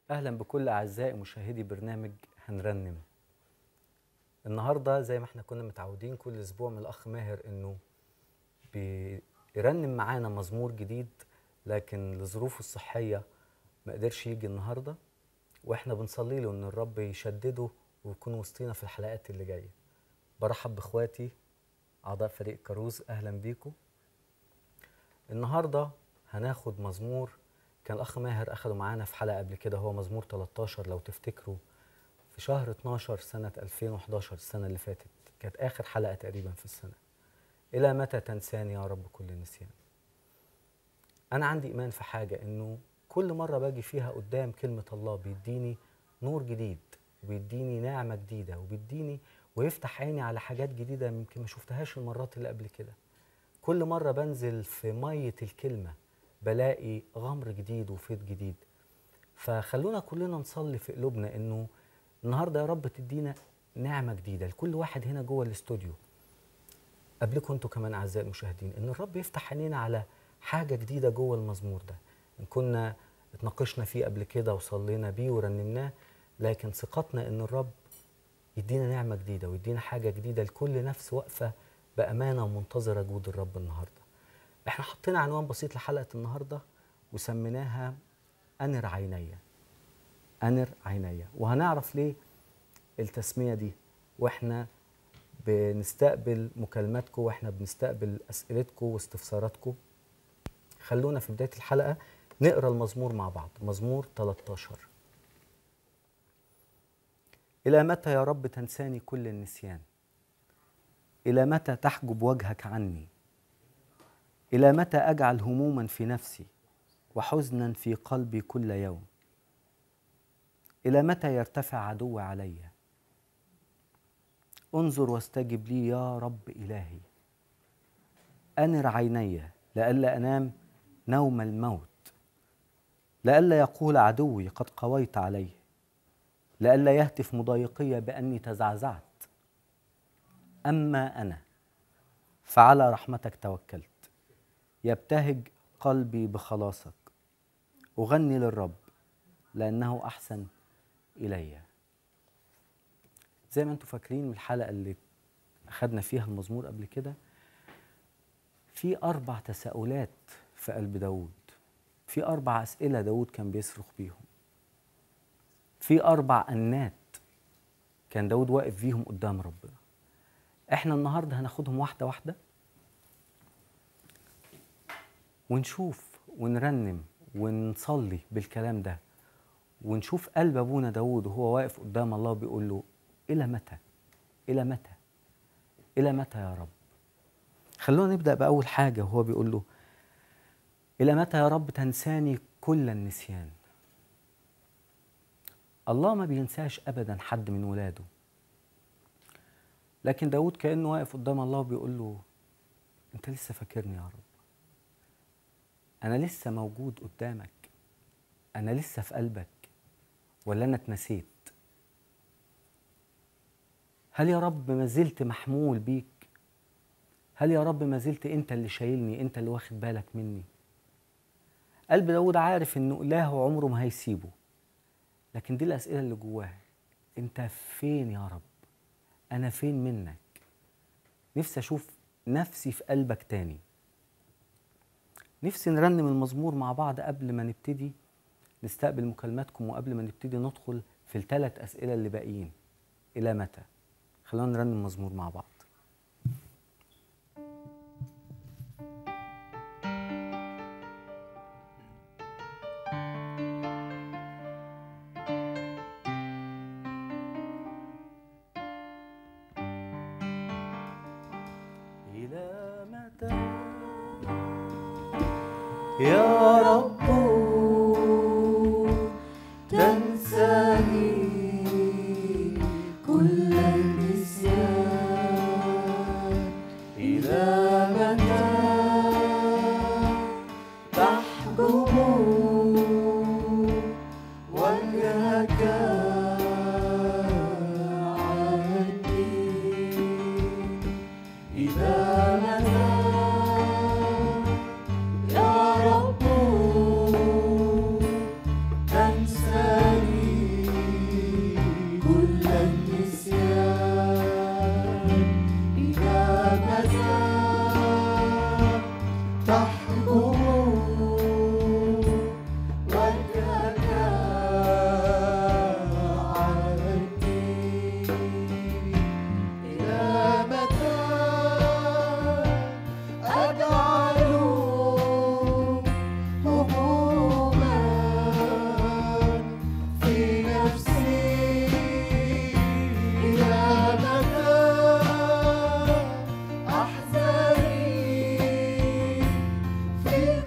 اهلا بكل اعزائي مشاهدي برنامج هنرنم النهارده زي ما احنا كنا متعودين كل اسبوع من الاخ ماهر انه بيرنم معانا مزمور جديد لكن لظروفه الصحيه ما قدرش يجي النهارده واحنا بنصلي له ان الرب يشدده ويكون وسطينا في الحلقات اللي جايه برحب باخواتي اعضاء فريق كاروز اهلا بيكم النهارده هناخد مزمور كان الاخ ماهر اخده معانا في حلقه قبل كده هو مزمور 13 لو تفتكروا في شهر 12 سنه 2011 السنه اللي فاتت كانت اخر حلقه تقريبا في السنه الى متى تنساني يا رب كل نسيان انا عندي ايمان في حاجه انه كل مره باجي فيها قدام كلمه الله بيديني نور جديد وبيديني نعمه جديده وبيديني ويفتح عيني على حاجات جديده يمكن ما شفتهاش المرات اللي قبل كده كل مره بنزل في ميه الكلمه بلاقي غمر جديد وفيض جديد فخلونا كلنا نصلي في قلوبنا انه النهارده يا رب تدينا نعمه جديده لكل واحد هنا جوه الاستوديو قبلكم انتوا كمان اعزائي المشاهدين ان الرب يفتح عينينا على حاجه جديده جوه المزمور ده ان كنا اتناقشنا فيه قبل كده وصلينا بيه ورنمناه لكن ثقتنا ان الرب يدينا نعمه جديده ويدينا حاجه جديده لكل نفس واقفه بامانه ومنتظره جود الرب النهارده احنا حطينا عنوان بسيط لحلقه النهارده وسميناها انر عيني انر عيني وهنعرف ليه التسميه دي واحنا بنستقبل مكالماتكم واحنا بنستقبل اسئلتكم واستفساراتكم خلونا في بدايه الحلقه نقرا المزمور مع بعض مزمور 13 الى متى يا رب تنساني كل النسيان الى متى تحجب وجهك عني الى متى اجعل هموما في نفسي وحزنا في قلبي كل يوم الى متى يرتفع عدوي علي انظر واستجب لي يا رب الهي انر عيني لئلا انام نوم الموت لئلا يقول عدوي قد قويت عليه لئلا يهتف مضايقي باني تزعزعت اما انا فعلى رحمتك توكلت يبتهج قلبي بخلاصك اغني للرب لانه احسن الي زي ما انتم فاكرين من الحلقه اللي اخدنا فيها المزمور قبل كده في اربع تساؤلات في قلب داود في اربع اسئله داود كان بيصرخ بيهم في اربع انات كان داود واقف فيهم قدام ربنا احنا النهارده هناخدهم واحده واحده ونشوف ونرنم ونصلي بالكلام ده ونشوف قلب ابونا داود وهو واقف قدام الله بيقول له الى متى الى متى الى متى يا رب خلونا نبدا باول حاجه وهو بيقول له الى متى يا رب تنساني كل النسيان الله ما بينساش ابدا حد من ولاده لكن داود كانه واقف قدام الله وبيقول له انت لسه فاكرني يا رب انا لسه موجود قدامك انا لسه في قلبك ولا انا اتنسيت هل يا رب ما زلت محمول بيك هل يا رب ما زلت انت اللي شايلني انت اللي واخد بالك مني قلب داود عارف انه اله عمره ما هيسيبه لكن دي الاسئله اللي جواه انت فين يا رب انا فين منك نفسي اشوف نفسي في قلبك تاني نفسي نرنم المزمور مع بعض قبل ما نبتدي نستقبل مكالماتكم وقبل ما نبتدي ندخل في الثلاث اسئله اللي باقيين الى متى خلونا نرنم المزمور مع بعض إلى متى يا رب تنساني كل النسيان إلى متى تحجب وجهك عني إلى متى يا رب تنساني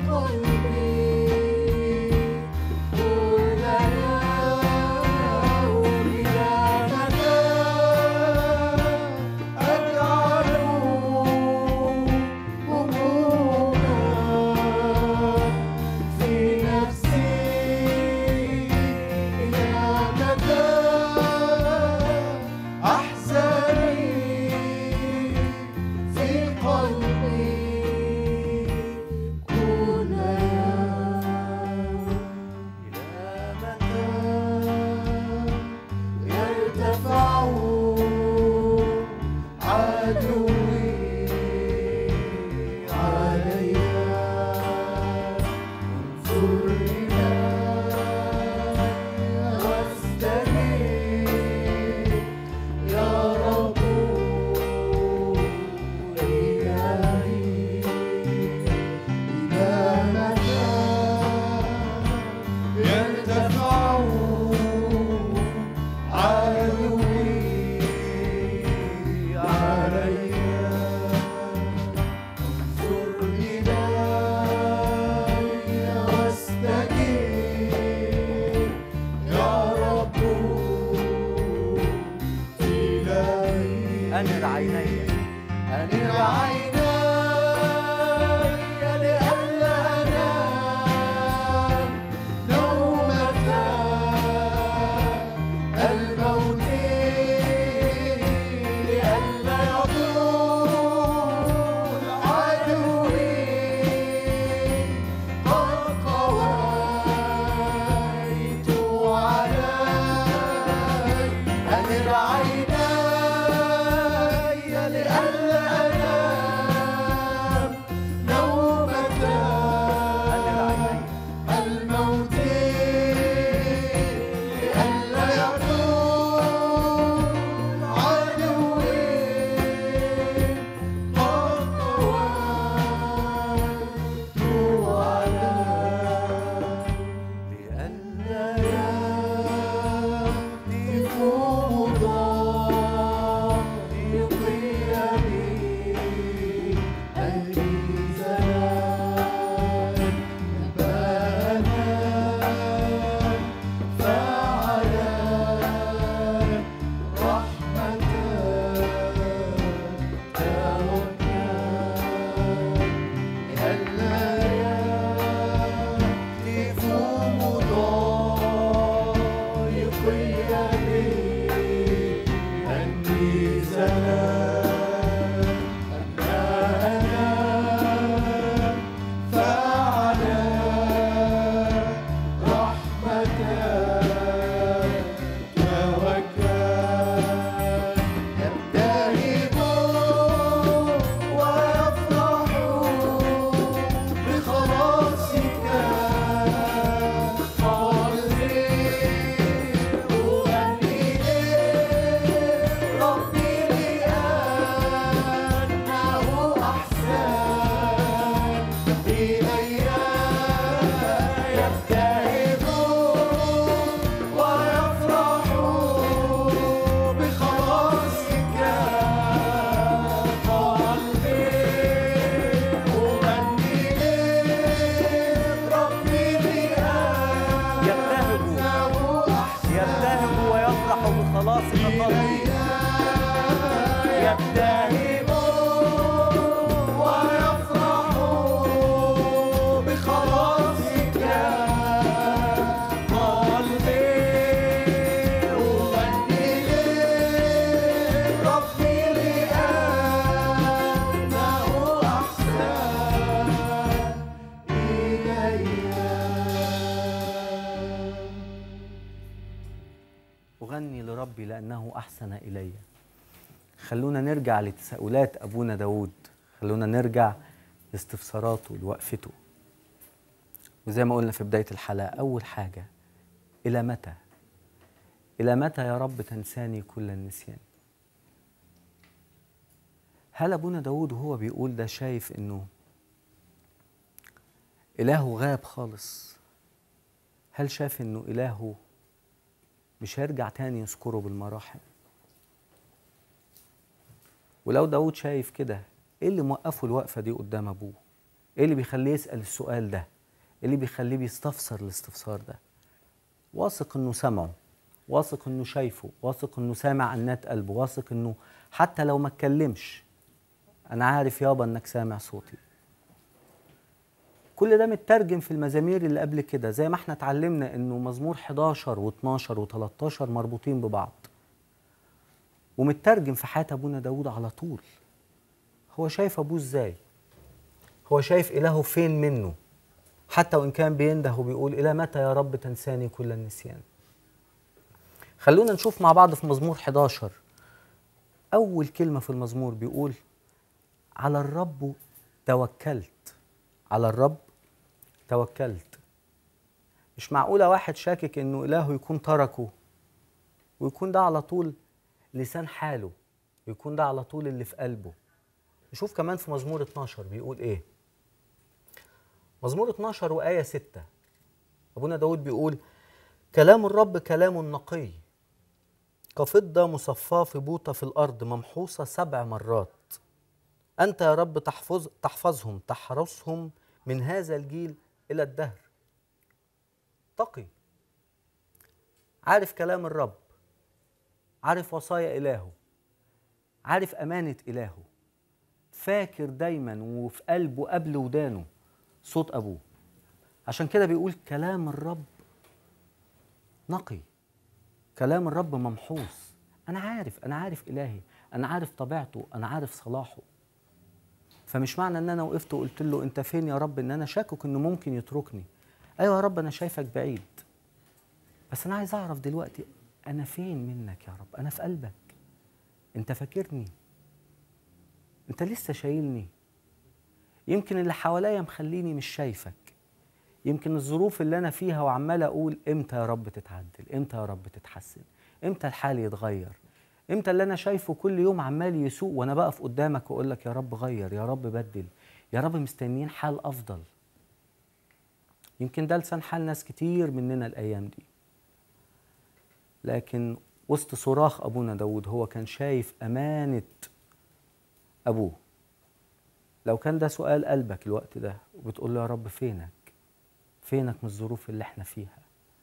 خلونا نرجع لتساؤلات أبونا داود خلونا نرجع لاستفساراته لوقفته وزي ما قلنا في بداية الحلقة أول حاجة إلى متى إلى متى يا رب تنساني كل النسيان هل أبونا داود وهو بيقول ده شايف إنه إلهه غاب خالص هل شاف إنه إلهه مش هيرجع تاني يذكره بالمراحم ولو داود شايف كده ايه اللي موقفه الوقفه دي قدام ابوه ايه اللي بيخليه يسال السؤال ده ايه اللي بيخليه بيستفسر الاستفسار ده واثق انه سمعه واثق انه شايفه واثق انه سامع عنات قلبه واثق انه حتى لو ما اتكلمش انا عارف يابا انك سامع صوتي كل ده مترجم في المزامير اللي قبل كده زي ما احنا اتعلمنا انه مزمور 11 و12 و13 مربوطين ببعض ومترجم في حياة ابونا داود على طول هو شايف ابوه ازاي هو شايف الهه فين منه حتى وان كان بينده وبيقول الى متى يا رب تنساني كل النسيان خلونا نشوف مع بعض في مزمور 11 اول كلمه في المزمور بيقول على الرب توكلت على الرب توكلت مش معقوله واحد شاكك انه الهه يكون تركه ويكون ده على طول لسان حاله ويكون ده على طول اللي في قلبه نشوف كمان في مزمور 12 بيقول ايه مزمور 12 وآية 6 أبونا داود بيقول كلام الرب كلام نقي كفضة مصفاة في بوطة في الأرض ممحوصة سبع مرات أنت يا رب تحفظ تحفظهم تحرسهم من هذا الجيل إلى الدهر تقي عارف كلام الرب عارف وصايا إلهه عارف أمانة إلهه فاكر دايما وفي قلبه قبل ودانه صوت أبوه عشان كده بيقول كلام الرب نقي كلام الرب ممحوص أنا عارف أنا عارف إلهي أنا عارف طبيعته أنا عارف صلاحه فمش معنى ان انا وقفت وقلت له انت فين يا رب ان انا شاكك انه ممكن يتركني ايوه يا رب انا شايفك بعيد بس انا عايز اعرف دلوقتي انا فين منك يا رب انا في قلبك انت فاكرني انت لسه شايلني يمكن اللي حواليا مخليني مش شايفك يمكن الظروف اللي انا فيها وعمال اقول امتى يا رب تتعدل امتى يا رب تتحسن امتى الحال يتغير امتى اللي انا شايفه كل يوم عمال يسوق وانا بقف قدامك واقول لك يا رب غير يا رب بدل يا رب مستنيين حال افضل يمكن ده لسان حال ناس كتير مننا الايام دي لكن وسط صراخ ابونا داود هو كان شايف امانه ابوه لو كان ده سؤال قلبك الوقت ده وبتقول له يا رب فينك فينك من الظروف اللي احنا فيها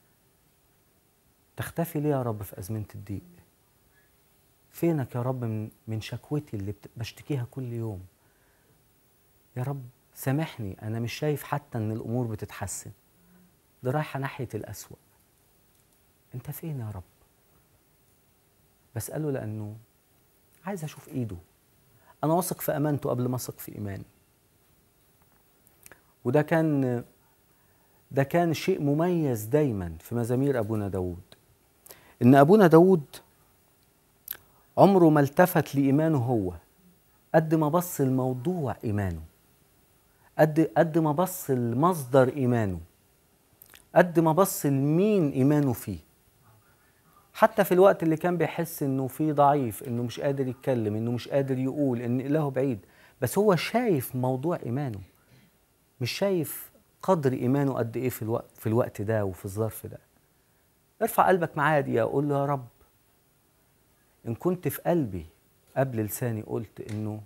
تختفي ليه يا رب في ازمنه الضيق فينك يا رب من من شكوتي اللي بشتكيها كل يوم يا رب سامحني انا مش شايف حتى ان الامور بتتحسن ده رايحه ناحيه الاسوا انت فين يا رب بساله لانه عايز اشوف ايده انا واثق في امانته قبل ما اثق في ايماني وده كان ده كان شيء مميز دايما في مزامير ابونا داود ان ابونا داود عمره ما التفت لإيمانه هو قد ما بص الموضوع إيمانه قد قد ما بص المصدر إيمانه قد ما بص لمين إيمانه فيه حتى في الوقت اللي كان بيحس إنه فيه ضعيف إنه مش قادر يتكلم إنه مش قادر يقول إن إلهه بعيد بس هو شايف موضوع إيمانه مش شايف قدر إيمانه قد إيه في الوقت في الوقت ده وفي الظرف ده ارفع قلبك معايا دي قول له يا رب إن كنت في قلبي قبل لساني قلت إنه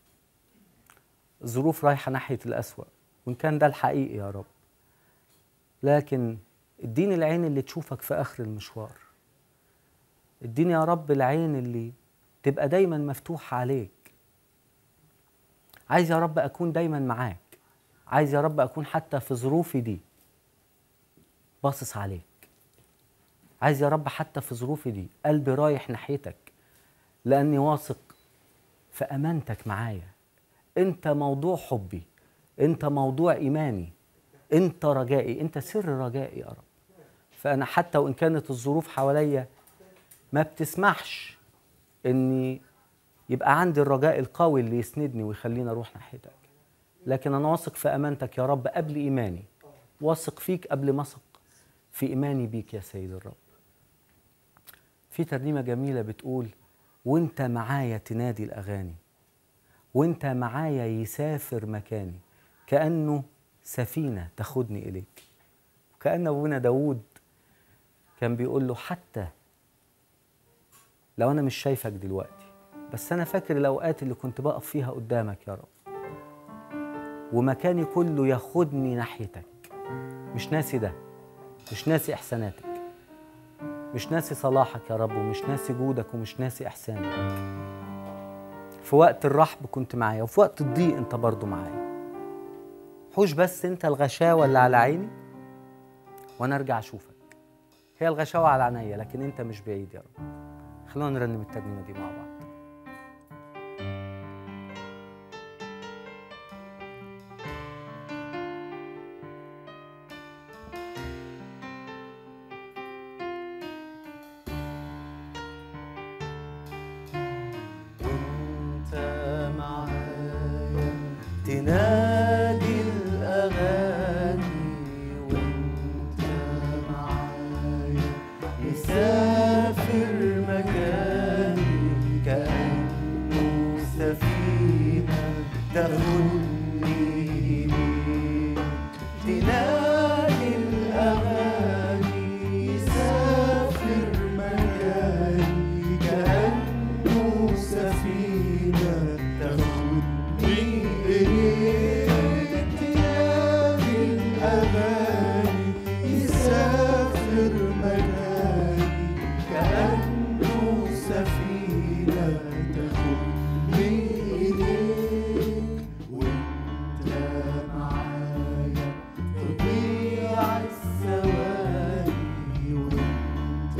الظروف رايحة ناحية الأسوأ وإن كان ده الحقيقي يا رب لكن اديني العين اللي تشوفك في آخر المشوار اديني يا رب العين اللي تبقى دايما مفتوحة عليك عايز يا رب أكون دايما معاك عايز يا رب أكون حتى في ظروفي دي باصص عليك عايز يا رب حتى في ظروفي دي قلبي رايح ناحيتك لاني واثق في امانتك معايا انت موضوع حبي انت موضوع ايماني انت رجائي انت سر رجائي يا رب فانا حتى وان كانت الظروف حواليا ما بتسمحش اني يبقى عندي الرجاء القوي اللي يسندني ويخليني اروح ناحيتك لكن انا واثق في امانتك يا رب قبل ايماني واثق فيك قبل ما اثق في ايماني بيك يا سيد الرب في ترنيمه جميله بتقول وانت معايا تنادي الاغاني وانت معايا يسافر مكاني كانه سفينه تاخدني اليك كان ابونا داود كان بيقول له حتى لو انا مش شايفك دلوقتي بس انا فاكر الاوقات اللي كنت بقف فيها قدامك يا رب ومكاني كله ياخدني ناحيتك مش ناسي ده مش ناسي إحساناتك مش ناسي صلاحك يا رب ومش ناسي جودك ومش ناسي إحسانك في وقت الرحب كنت معايا وفي وقت الضيق انت برضو معايا حوش بس انت الغشاوة اللي على عيني وانا ارجع اشوفك هي الغشاوة على عينيا لكن انت مش بعيد يا رب خلونا نرنم الترنيمة دي مع بعض وانت معايا تنادي الاغاني وانت معايا يسافر مكاني كانه سفينه تاخدني إليك. تنادي الاغاني يسافر مكاني كانه سفينه تاخدني إليك. تنادي الاغاني يسافر مكاني كانه سفينه تاخدني إليك. وانت معايا تضيع الثواني وانت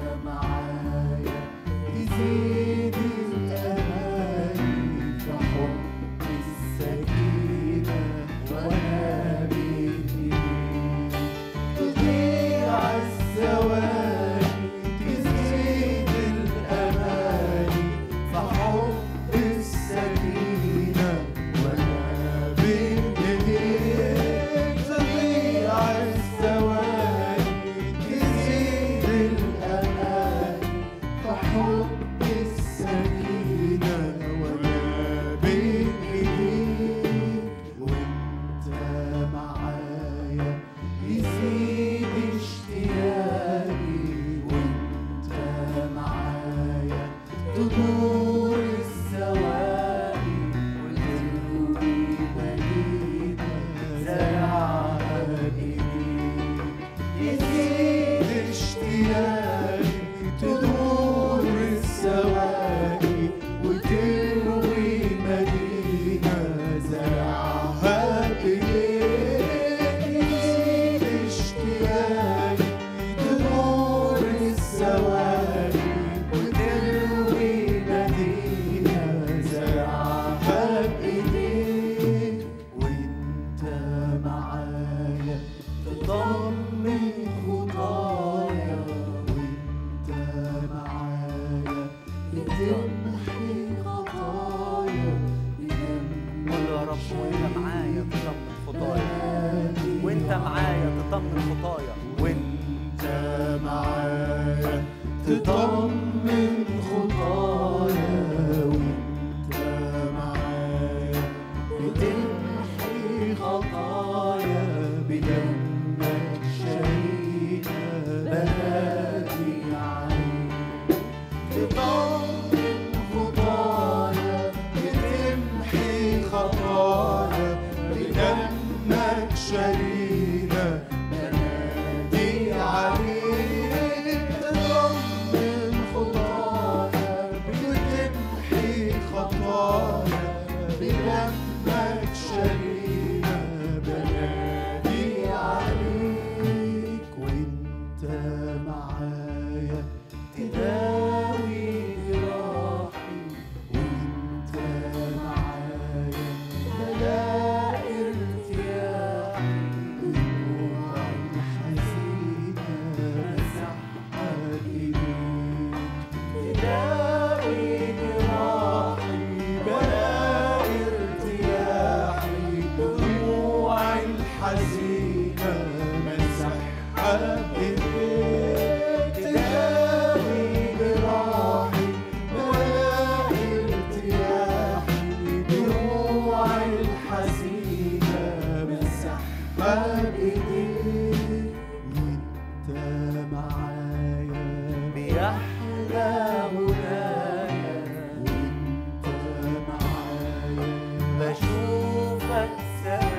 معايا تزيد الاماني في حب السكينه وانا بين ايديك تضيع الثواني تزيد الاماني في حب السكينه وانا بين ايديك تضيع الثواني تزيد الاماني في حب السكينه وانا بين ايديك وانت معايا يزيد اشتياقي وانت معايا تدور السواقي وتروي مدينة زرعها بإيديك يزيد اشتياقي تدور السواقي وتروي مدينة زرعها بإيديك يزيد اشتياقي تدور السواقي وتروي مدينة زرعها بإيديك وانت معايا تطمن خطايا وانت معايا بتمحي خطايا قول يا رب وانت معايا تطمن خطايا وانت معايا تطمن خطايا وانت معايا تطمن خطايا وانت معايا بتمحي خطايا بدمك شريكة بنادي عليك تطمن خطايا بتمحي خطايا بدمك شريكة بنادي عليك تطمن خطايا بتمحي خطايا بدمك شريكة بنادي عليك وانت معايا تداوي جراحي وانت معايا بلاقي ارتياحي دموع الحزينة مسحها بإيديك تداوي جراحي بلاقي ارتياحي دموع الحزينة مسحها بإيديك تداوي جراحي بلاقي ارتياحي دموع الحزينة مسحها بإيديك وانت معايا بيحلى غنايا وانت معايا بشوفك ساكن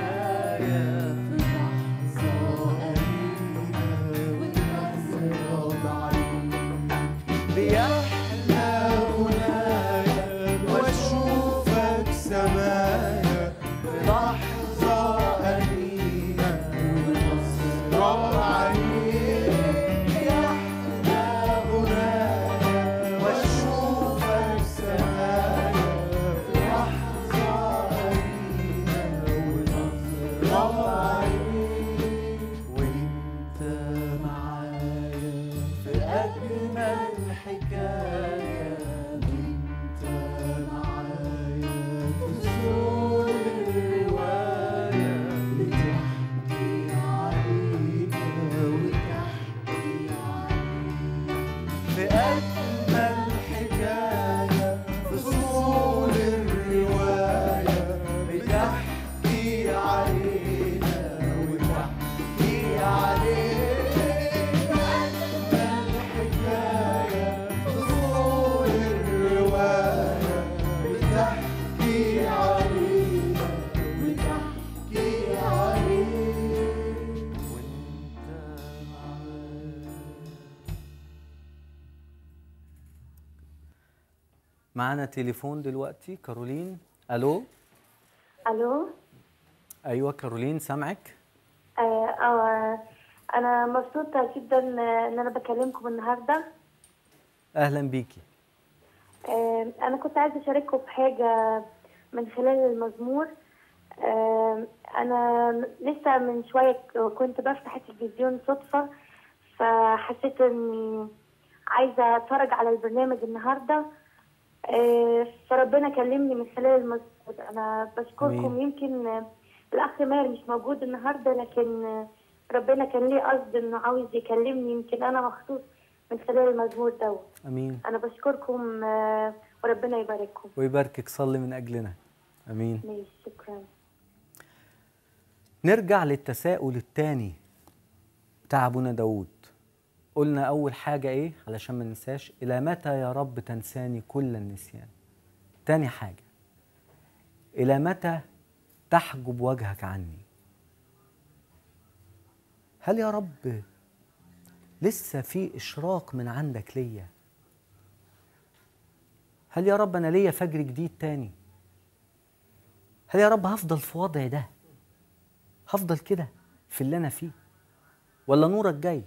يحلى غنايا واشوفك سمايا في لحظة أنينة ونظرة عينيك يحلى غنايا واشوفك سمايا في لحظة أنينة ونظرة عينيك وانت معايا في أجمل حكاية وانت معايا في سور الرواية بتحكي علينا وتحكي علينا في أجمل حكاية في سور الرواية بتحكي علينا وتحكي علينا أجمل حكاية في سور الرواية بتحكي علينا وتحكي علينا وانت معايا معانا تليفون دلوقتي كارولين الو الو ايوه كارولين سامعك آه آه انا مبسوطه جدا ان انا بكلمكم النهارده اهلا بيكي آه انا كنت عايزه اشارككم بحاجه من خلال المزمور آه انا لسه من شويه ك- كنت بفتح التلفزيون صدفه فحسيت اني عايزه اتفرج على البرنامج النهارده آه فربنا كلمني من خلال المزمور انا بشكركم أمين. يمكن آه، الاخ ماهر مش موجود النهارده لكن آه، ربنا كان ليه قصد انه عاوز يكلمني يمكن انا مخصوص من خلال المزمور دوت امين انا بشكركم آه، وربنا يبارككم ويباركك صلي من اجلنا امين ماشي شكرا نرجع للتساؤل الثاني بتاع ابونا داود قلنا اول حاجه ايه علشان ما ننساش الى متى يا رب تنساني كل النسيان تاني حاجه الى متى تحجب وجهك عني هل يا رب لسه في اشراق من عندك ليا هل يا رب انا ليا فجر جديد تاني هل يا رب هفضل في وضعي ده هفضل كده في اللي انا فيه ولا نورك جاي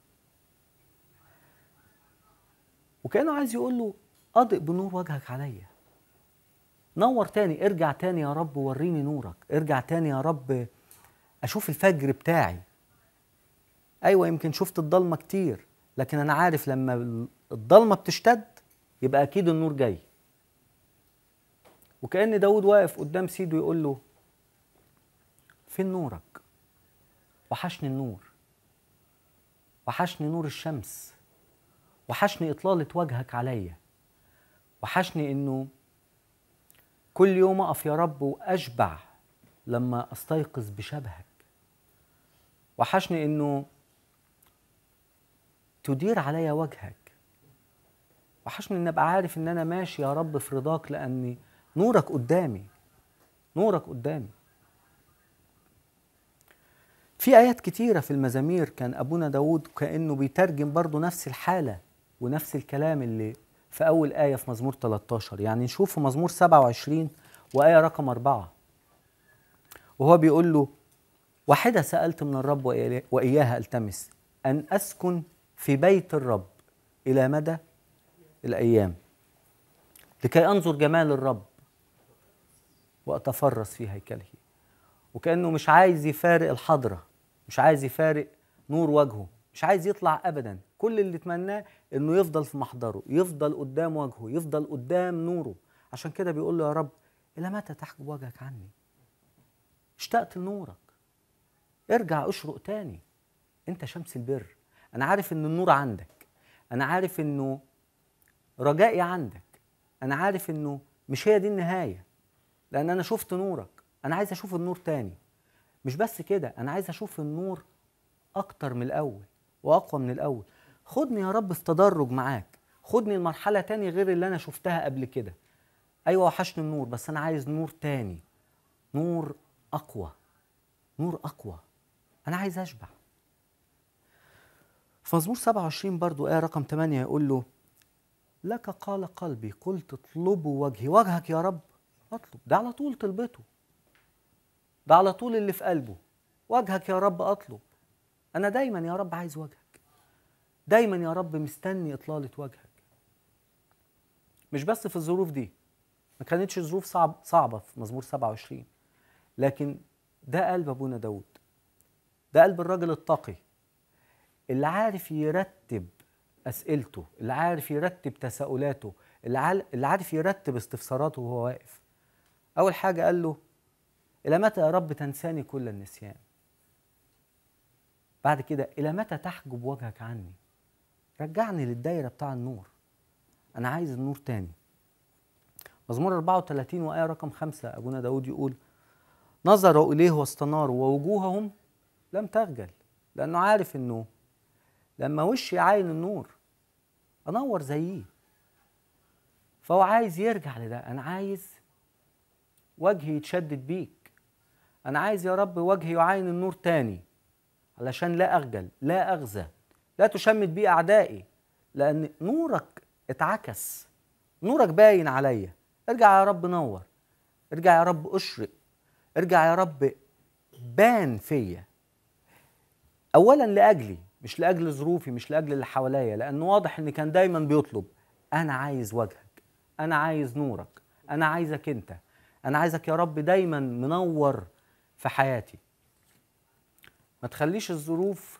وكانه عايز يقول له اضئ بنور وجهك عليا نور تاني ارجع تاني يا رب وريني نورك ارجع تاني يا رب اشوف الفجر بتاعي ايوه يمكن شفت الضلمه كتير لكن انا عارف لما الضلمه بتشتد يبقى اكيد النور جاي وكأن داود واقف قدام سيده يقول له فين نورك وحشني النور وحشني نور الشمس وحشني إطلالة وجهك عليا وحشني إنه كل يوم أقف يا رب وأشبع لما أستيقظ بشبهك وحشني إنه تدير عليا وجهك وحشني إن أبقى عارف إن أنا ماشي يا رب في رضاك لأني نورك قدامي نورك قدامي في آيات كتيرة في المزامير كان أبونا داود كأنه بيترجم برضو نفس الحالة ونفس الكلام اللي في أول آية في مزمور 13 يعني نشوف في مزمور 27 وآية رقم أربعة وهو بيقول له واحدة سألت من الرب وإيا- وإياها ألتمس أن أسكن في بيت الرب إلى مدى الأيام لكي أنظر جمال الرب وأتفرس في هيكله وكأنه مش عايز يفارق الحضرة مش عايز يفارق نور وجهه مش عايز يطلع أبدا كل اللي اتمناه إنه يفضل في محضره يفضل قدام وجهه يفضل قدام نوره عشان كده بيقول له يا رب إلى متى تحجب وجهك عني اشتقت لنورك ارجع اشرق تاني انت شمس البر انا عارف ان النور عندك انا عارف انه رجائي عندك انا عارف انه مش هي دي النهايه لان انا شفت نورك انا عايز اشوف النور تاني مش بس كده انا عايز اشوف النور اكتر من الاول واقوى من الاول خدني يا رب في تدرج معاك خدني لمرحله تاني غير اللي انا شفتها قبل كده ايوه وحشني النور بس انا عايز نور تاني نور اقوى نور اقوى انا عايز اشبع في مزمور 27 برضو آية رقم 8 يقول له لك قال قلبي قلت اطلبوا وجهي وجهك يا رب اطلب ده على طول طلبته ده على طول اللي في قلبه وجهك يا رب اطلب انا دايما يا رب عايز وجهك دايما يا رب مستني اطلاله وجهك مش بس في الظروف دي ما كانتش ظروف صعب صعبه في مزمور 27 لكن ده قلب ابونا داود ده قلب الراجل التقي اللي عارف يرتب اسئلته اللي عارف يرتب تساؤلاته اللي عال- اللي عارف يرتب استفساراته وهو واقف اول حاجه قال له الى متى يا رب تنساني كل النسيان بعد كده الى متى تحجب وجهك عني رجعني للدايره بتاع النور انا عايز النور تاني مزمور 34 وآية رقم خمسة أبونا داود يقول نظروا إليه واستناروا ووجوههم لم تخجل لأنه عارف إنه لما وشي عاين النور أنور زيه فهو عايز يرجع لده أنا عايز وجهي يتشدد بيك أنا عايز يا رب وجهي يعاين النور تاني علشان لا أخجل لا أغزى لا تشمت بي أعدائي لأن نورك اتعكس نورك باين عليا ارجع يا رب نور ارجع يا رب اشرق ارجع يا رب بان فيا اولا لاجلي مش لاجل ظروفي مش لاجل اللي حواليا لانه واضح ان كان دايما بيطلب انا عايز وجهك انا عايز نورك انا عايزك انت انا عايزك يا رب دايما منور في حياتي ما تخليش الظروف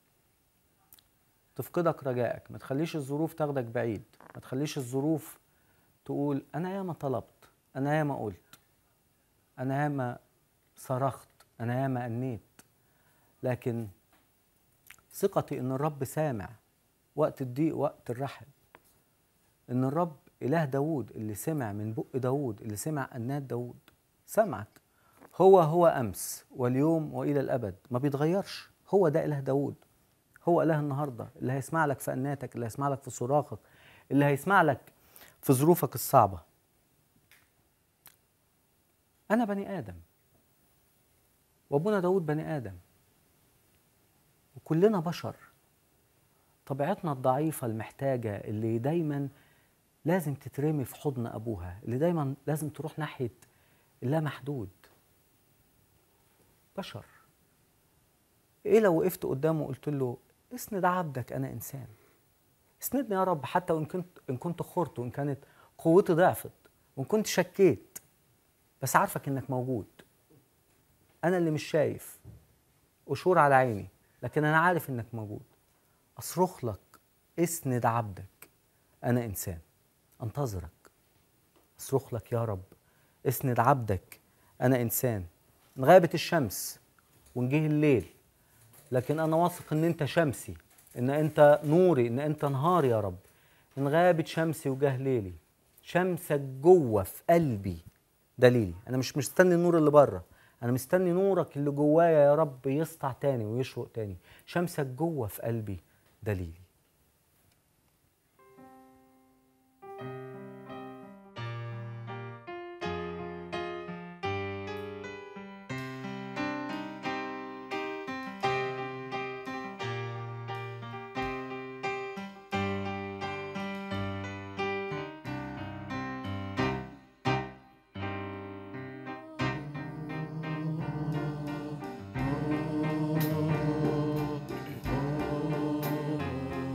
تفقدك رجائك ما تخليش الظروف تاخدك بعيد ما تخليش الظروف تقول انا ياما طلبت انا ياما قلت انا ياما صرخت انا ياما انيت لكن ثقتي ان الرب سامع وقت الضيق وقت الرحب ان الرب اله داود اللي سمع من بق داود اللي سمع انات داود سمعك هو هو امس واليوم والى الابد ما بيتغيرش هو ده اله داود هو اله النهارده اللي هيسمع لك في اناتك اللي هيسمع لك في صراخك اللي هيسمع لك في ظروفك الصعبه انا بني ادم وابونا داود بني ادم وكلنا بشر طبيعتنا الضعيفه المحتاجه اللي دايما لازم تترمي في حضن ابوها اللي دايما لازم تروح ناحيه اللامحدود بشر ايه لو وقفت قدامه وقلت له اسند عبدك انا انسان اسندني يا رب حتى وان كنت ان كنت خرت وان كانت قوتي ضعفت وان كنت شكيت بس عارفك انك موجود انا اللي مش شايف قشور على عيني لكن انا عارف انك موجود اصرخ لك اسند عبدك انا انسان انتظرك اصرخ لك يا رب اسند عبدك انا انسان ان غابت الشمس وان جه الليل لكن انا واثق ان انت شمسي ان انت نوري ان انت نهاري يا رب ان غابت شمسي وجه ليلي شمسك جوه في قلبي دليلي انا مش مستني النور اللي بره انا مستني نورك اللي جوايا يا رب يسطع تاني ويشرق تاني شمسك جوه في قلبي دليلي Oh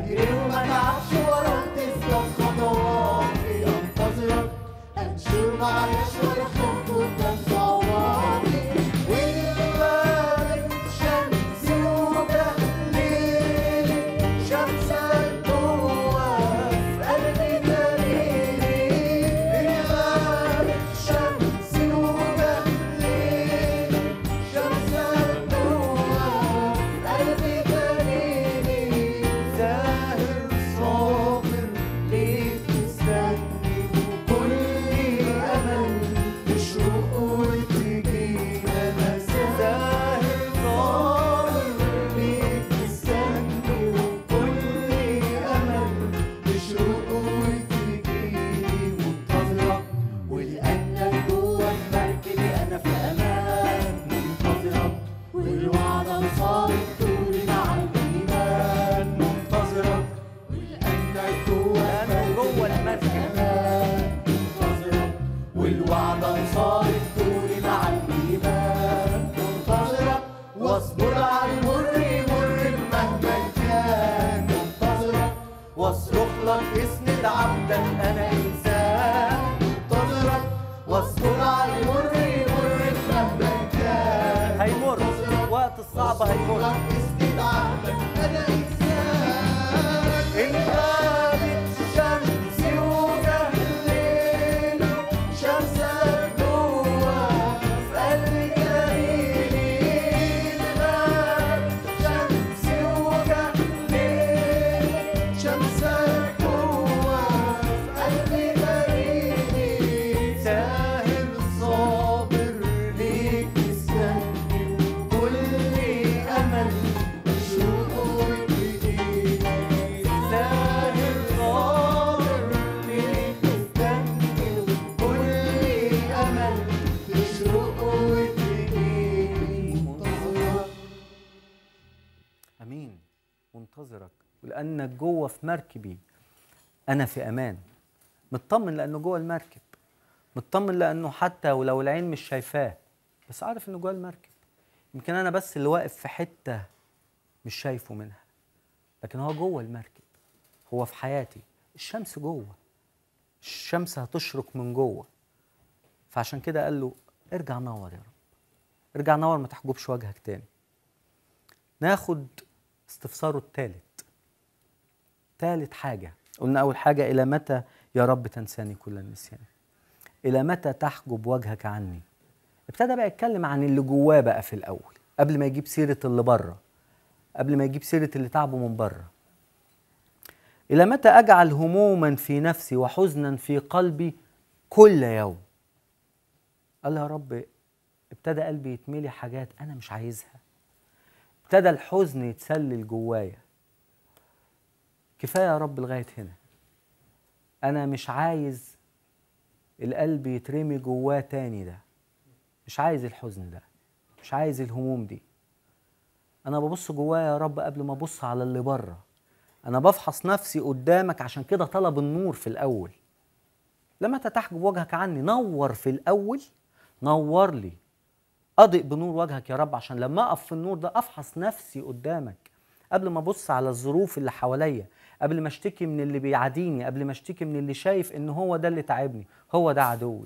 اجري وما تعبش ورا وتثبت خطواتي انتظرك امشي وما عيش ولا خوف قدام صعوباتي والغابت شمسي وتهليلي شمسك جوا في قلبي دليلي الغابت شمسي وتهليلي شمسك جوا في قلبي دليلي زاهر صابر ليك مستني وكل امل تشرق وتجي انا زاهر صابر ليك مستني وكل امل تشرق وتجي منتظرك ولانك جوا المركب انا في امان منتظرك والوعد صادق طولي مع الايمان منتظرك ولانك جوا المركب منتظرك والوعد صادق طولي مع الايمان منتظرك واصبر على المر يمر مهما كان منتظرك واصرخ لك اسند عبدك انا انسان منتظرك واصبر على المر يمر مهما كان هيمر وقت الصعب هيمر اسند عبدك انا انسان انغابت شمسي وجهليل شمسك جوا في قلبي جميلي انغابت شمسي وجهليل شمسك جوا في قلبي جميلي ساهر صابر ليك مستني كل امل شوق وجديد ساهر صابر ليك مستني كل امل تشرق وتجيني منتظرك امين منتظرك ولانك جوه في مركبي انا في امان مطمن لانه جوه المركب مطمن لانه حتى ولو العين مش شايفاه بس عارف انه جوه المركب يمكن انا بس اللي واقف في حته مش شايفه منها لكن هو جوه المركب هو في حياتي الشمس جوه الشمس هتشرق من جوه فعشان كده قال له ارجع نور يا رب ارجع نور ما تحجبش وجهك تاني ناخد استفساره الثالث ثالث حاجة قلنا أول حاجة إلى متى يا رب تنساني كل النسيان إلى متى تحجب وجهك عني ابتدى بقى يتكلم عن اللي جواه بقى في الأول قبل ما يجيب سيرة اللي بره قبل ما يجيب سيرة اللي تعبه من بره إلى متى أجعل هموما في نفسي وحزنا في قلبي كل يوم قال يا رب ابتدى قلبي يتملي حاجات أنا مش عايزها ابتدى الحزن يتسلل جوايا كفايه يا رب لغايه هنا انا مش عايز القلب يترمي جواه تاني ده مش عايز الحزن ده مش عايز الهموم دي انا ببص جوايا يا رب قبل ما ابص على اللي بره انا بفحص نفسي قدامك عشان كده طلب النور في الاول لما تحجب وجهك عني نور في الاول نور لي اضئ بنور وجهك يا رب عشان لما اقف في النور ده افحص نفسي قدامك قبل ما ابص على الظروف اللي حواليا قبل ما اشتكي من اللي بيعاديني قبل ما اشتكي من اللي شايف ان هو ده اللي تعبني هو ده عدوي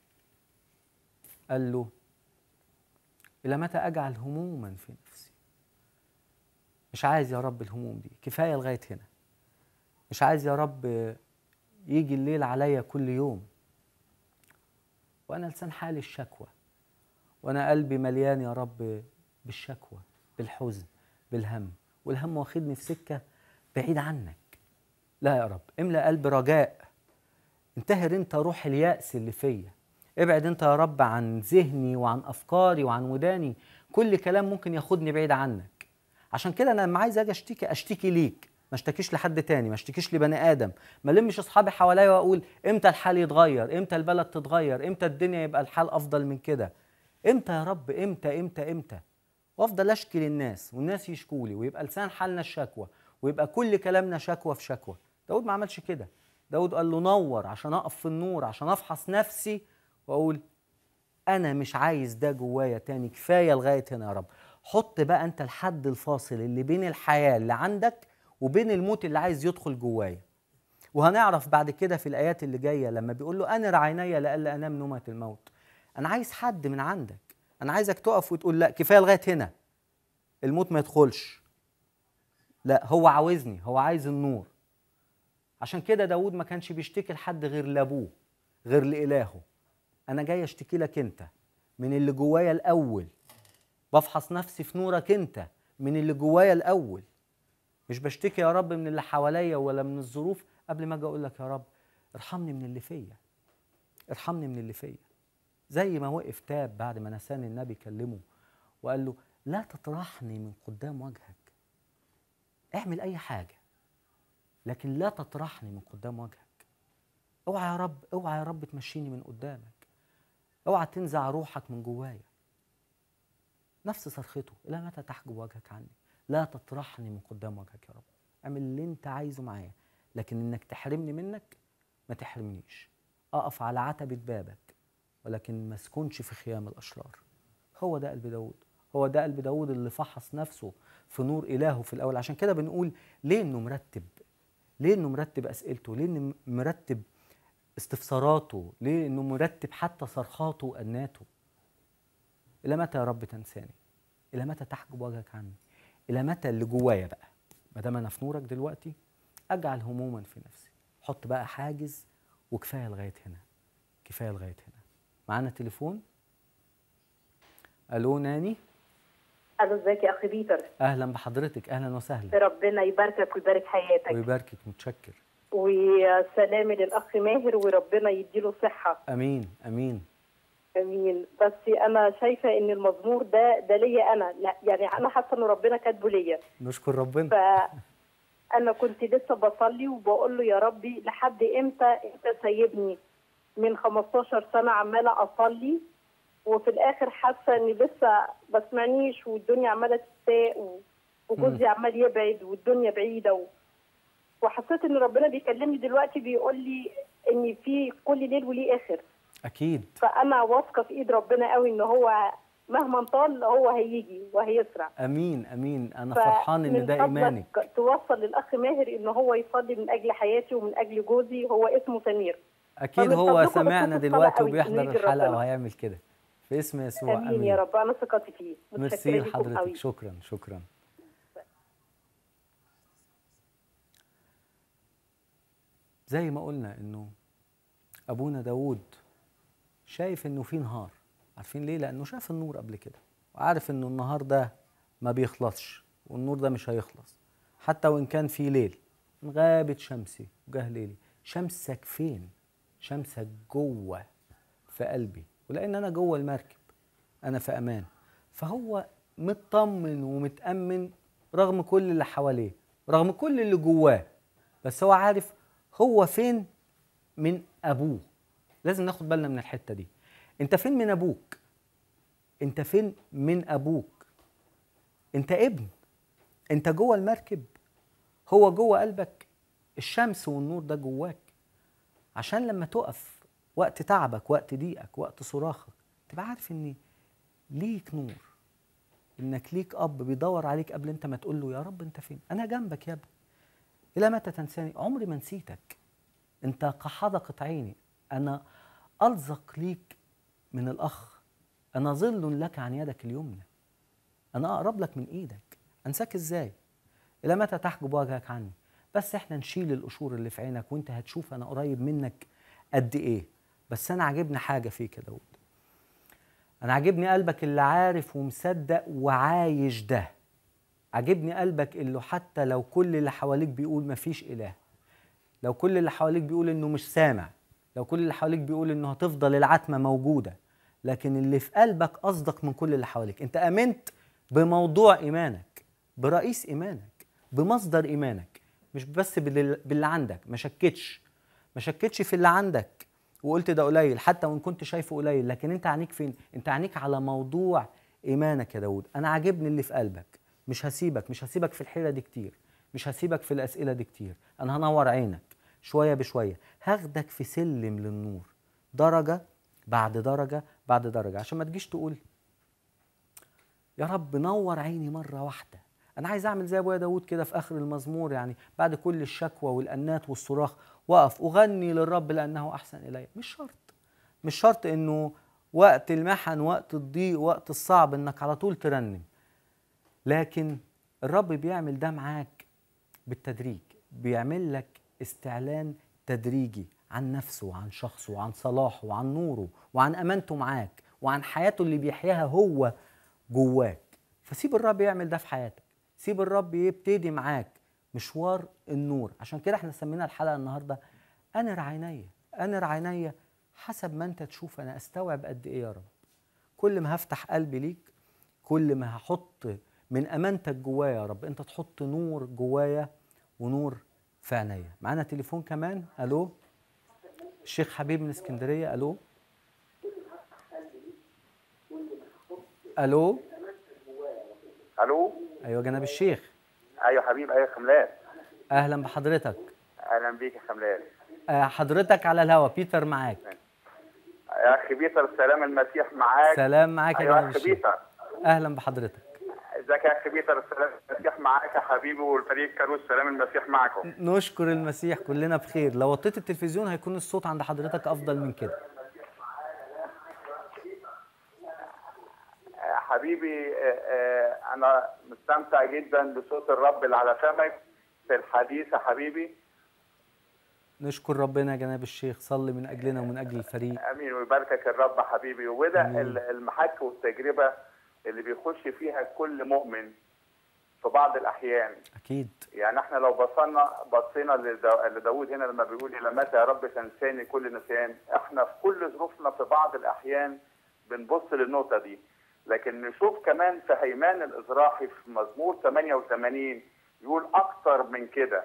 قال له الى متى اجعل هموما في نفسي مش عايز يا رب الهموم دي كفايه لغايه هنا مش عايز يا رب يجي الليل عليا كل يوم وانا لسان حالي الشكوى وانا قلبي مليان يا رب بالشكوى بالحزن بالهم والهم واخدني في سكه بعيد عنك لا يا رب املا قلبي رجاء انتهر انت روح الياس اللي فيا ابعد انت يا رب عن ذهني وعن افكاري وعن وداني كل كلام ممكن ياخدني بعيد عنك عشان كده انا لما عايز اجي اشتكي اشتكي ليك ما اشتكيش لحد تاني ما اشتكيش لبني ادم ما لمش اصحابي حواليا واقول امتى الحال يتغير امتى البلد تتغير امتى الدنيا يبقى الحال افضل من كده امتى يا رب امتى امتى امتى وافضل اشكي للناس والناس يشكوا لي ويبقى لسان حالنا الشكوى ويبقى كل كلامنا شكوى في شكوى داود ما عملش كده داود قال له نور عشان اقف في النور عشان افحص نفسي واقول انا مش عايز ده جوايا تاني كفايه لغايه هنا يا رب حط بقى انت الحد الفاصل اللي بين الحياه اللي عندك وبين الموت اللي عايز يدخل جوايا وهنعرف بعد كده في الايات اللي جايه لما بيقول له انر عيني لئلا انام نومه الموت انا عايز حد من عندك انا عايزك تقف وتقول لا كفايه لغايه هنا الموت ما يدخلش لا هو عاوزني هو عايز النور عشان كده داود ما كانش بيشتكي لحد غير لابوه غير لإلهه أنا جاي أشتكي لك أنت من اللي جوايا الأول بفحص نفسي في نورك أنت من اللي جوايا الأول مش بشتكي يا رب من اللي حواليا ولا من الظروف قبل ما أجي أقول لك يا رب ارحمني من اللي فيا ارحمني من اللي فيا زي ما وقف تاب بعد ما نسان النبي كلمه وقال له لا تطرحني من قدام وجهك اعمل أي حاجة لكن لا تطرحني من قدام وجهك اوعى يا رب اوعى يا رب تمشيني من قدامك اوعى تنزع روحك من جوايا نفس صرخته الى متى تحجب وجهك عني لا تطرحني من قدام وجهك يا رب اعمل اللي انت عايزه معايا لكن انك تحرمني منك ما تحرمنيش اقف على عتبة بابك ولكن ما اسكنش في خيام الاشرار هو ده قلب داود هو ده قلب داود اللي فحص نفسه في نور الهه في الاول عشان كده بنقول ليه انه مرتب ليه انه مرتب اسئلته ليه انه مرتب استفساراته ليه انه مرتب حتى صرخاته واناته الى متى يا رب تنساني الى متى تحجب وجهك عني الى متى اللي جوايا بقى ما دام انا في نورك دلوقتي اجعل هموما في نفسي حط بقى حاجز وكفايه لغايه هنا كفايه لغايه هنا معانا تليفون الو ناني الو ازيك يا اخي بيتر اهلا بحضرتك اهلا وسهلا ربنا يباركك ويبارك حياتك ويباركك متشكر وسلامي للاخ ماهر وربنا يديله صحه امين امين امين بس انا شايفه ان المزمور ده ده ليا انا لا يعني انا حاسه ان ربنا كاتبه ليا نشكر ربنا فانا كنت لسه بصلي وبقول له يا ربي لحد امتى انت سايبني من 15 سنه عماله اصلي وفي الاخر حاسه اني لسه ما بسمعنيش والدنيا عماله تساء و- وجوزي عمال يبعد والدنيا بعيده و... وحسيت ان ربنا بيكلمني دلوقتي بيقول لي ان في كل ليل وليه اخر اكيد فانا واثقه في ايد ربنا قوي ان هو مهما طال هو هيجي وهيسرع امين امين انا فرحان ان فمن ده ايمانك فضلك توصل للاخ ماهر ان هو يصلي من اجل حياتي ومن اجل جوزي هو اسمه سمير اكيد فمن هو فضلكم سمعنا بتشوفوا دلوقتي الصلاة قوي وبيحضر إنه يجي الحلقه ربنا. وهيعمل كده في اسم يسوع امين, امين يا رب انا ثقتي فيه ميرسي متشكره لكم لحضرتك قوي شكرا شكرا زي ما قلنا انه ابونا داود شايف انه في نهار عارفين ليه لانه شاف النور قبل كده وعارف انه النهار ده ما بيخلصش والنور ده مش هيخلص حتى وان كان في ليل غابت شمسي وجه ليلي شمسك فين شمسك جوه في قلبي ولان انا جوه المركب انا في امان فهو مطمن ومتامن رغم كل اللي حواليه رغم كل اللي جواه بس هو عارف هو فين من ابوه لازم ناخد بالنا من الحته دي انت فين من ابوك انت فين من ابوك انت ابن انت جوه المركب هو جوه قلبك الشمس والنور ده جواك عشان لما تقف وقت تعبك وقت ضيقك وقت صراخك تبقى عارف ان ليك نور انك ليك اب بيدور عليك قبل انت ما تقول له يا رب انت فين انا جنبك يا ابني الى متى تنساني عمري ما نسيتك انت كحدقة عيني انا الزق ليك من الاخ انا ظل لك عن يدك اليمنى انا اقرب لك من ايدك انساك ازاي الى متى تحجب وجهك عني بس احنا نشيل القشور اللي في عينك وانت هتشوف انا قريب منك قد ايه بس انا عاجبني حاجه فيك يا داود انا عاجبني قلبك اللي عارف ومصدق وعايش ده عاجبني قلبك اللي حتى لو كل اللي حواليك بيقول مفيش اله لو كل اللي حواليك بيقول انه مش سامع لو كل اللي حواليك بيقول انه هتفضل العتمه موجوده لكن اللي في قلبك اصدق من كل اللي حواليك انت امنت بموضوع ايمانك برئيس ايمانك بمصدر ايمانك مش بس باللي باللي عندك ما شكتش ما شكتش في اللي عندك وقلت ده قليل حتى وان كنت شايفه قليل لكن انت عينيك فين انت عينيك على موضوع ايمانك يا داود انا عاجبني اللي في قلبك مش هسيبك مش هسيبك في الحيره دي كتير مش هسيبك في الاسئله دي كتير انا هنور عينك شويه بشويه هاخدك في سلم للنور درجه بعد درجه بعد درجه عشان ما تجيش تقول يا رب نور عيني مره واحده انا عايز اعمل زي ابويا داود كده في اخر المزمور يعني بعد كل الشكوى والانات والصراخ واقف اغني للرب لانه احسن الي مش شرط مش شرط انه وقت المحن وقت الضيق وقت الصعب انك على طول ترنم لكن الرب بيعمل ده معاك بالتدريج بيعمل لك استعلان تدريجي عن نفسه وعن شخصه وعن صلاحه وعن نوره وعن امانته معاك وعن حياته اللي بيحياها هو جواك فسيب الرب يعمل ده في حياتك سيب الرب يبتدي معاك مشوار النور عشان كده احنا سمينا الحلقه النهارده انر عينيا انر عينيا حسب ما انت تشوف انا استوعب قد ايه يا رب كل ما هفتح قلبي ليك كل ما هحط من امانتك جوايا يا رب انت تحط نور جوايا ونور في عينيا معانا تليفون كمان الو الشيخ حبيب من اسكندريه الو الو الو ايوه جناب الشيخ ايوه حبيب ايوه خملان اهلا بحضرتك اهلا بيك يا خملان آه، حضرتك على الهوا بيتر معاك يا اخي بيتر سلام المسيح معاك سلام معاك يا ايوه جناب يا اخي الشيخ بيتر اهلا بحضرتك ازيك يا اخي بيتر سلام المسيح معاك يا حبيبي والفريق كاروس سلام المسيح معكم نشكر المسيح كلنا بخير لو وطيت التلفزيون هيكون الصوت عند حضرتك افضل من كده يا حبيبي آه، آه، انا مستمتع جدا بصوت الرب اللي على فمك في الحديث يا حبيبي نشكر ربنا يا جناب الشيخ صلي من اجلنا ومن اجل الفريق امين ويباركك الرب حبيبي وده آمين. ال- المحك والتجربه اللي بيخش فيها كل مؤمن في بعض الاحيان اكيد يعني احنا لو بصينا بصينا لدا- لداود هنا لما بيقول الى متى يا رب تنساني كل نسيان احنا في كل ظروفنا في بعض الاحيان بنبص للنقطه دي لكن نشوف كمان في هيمان الازراحي في مزمور 88 يقول اكتر من كده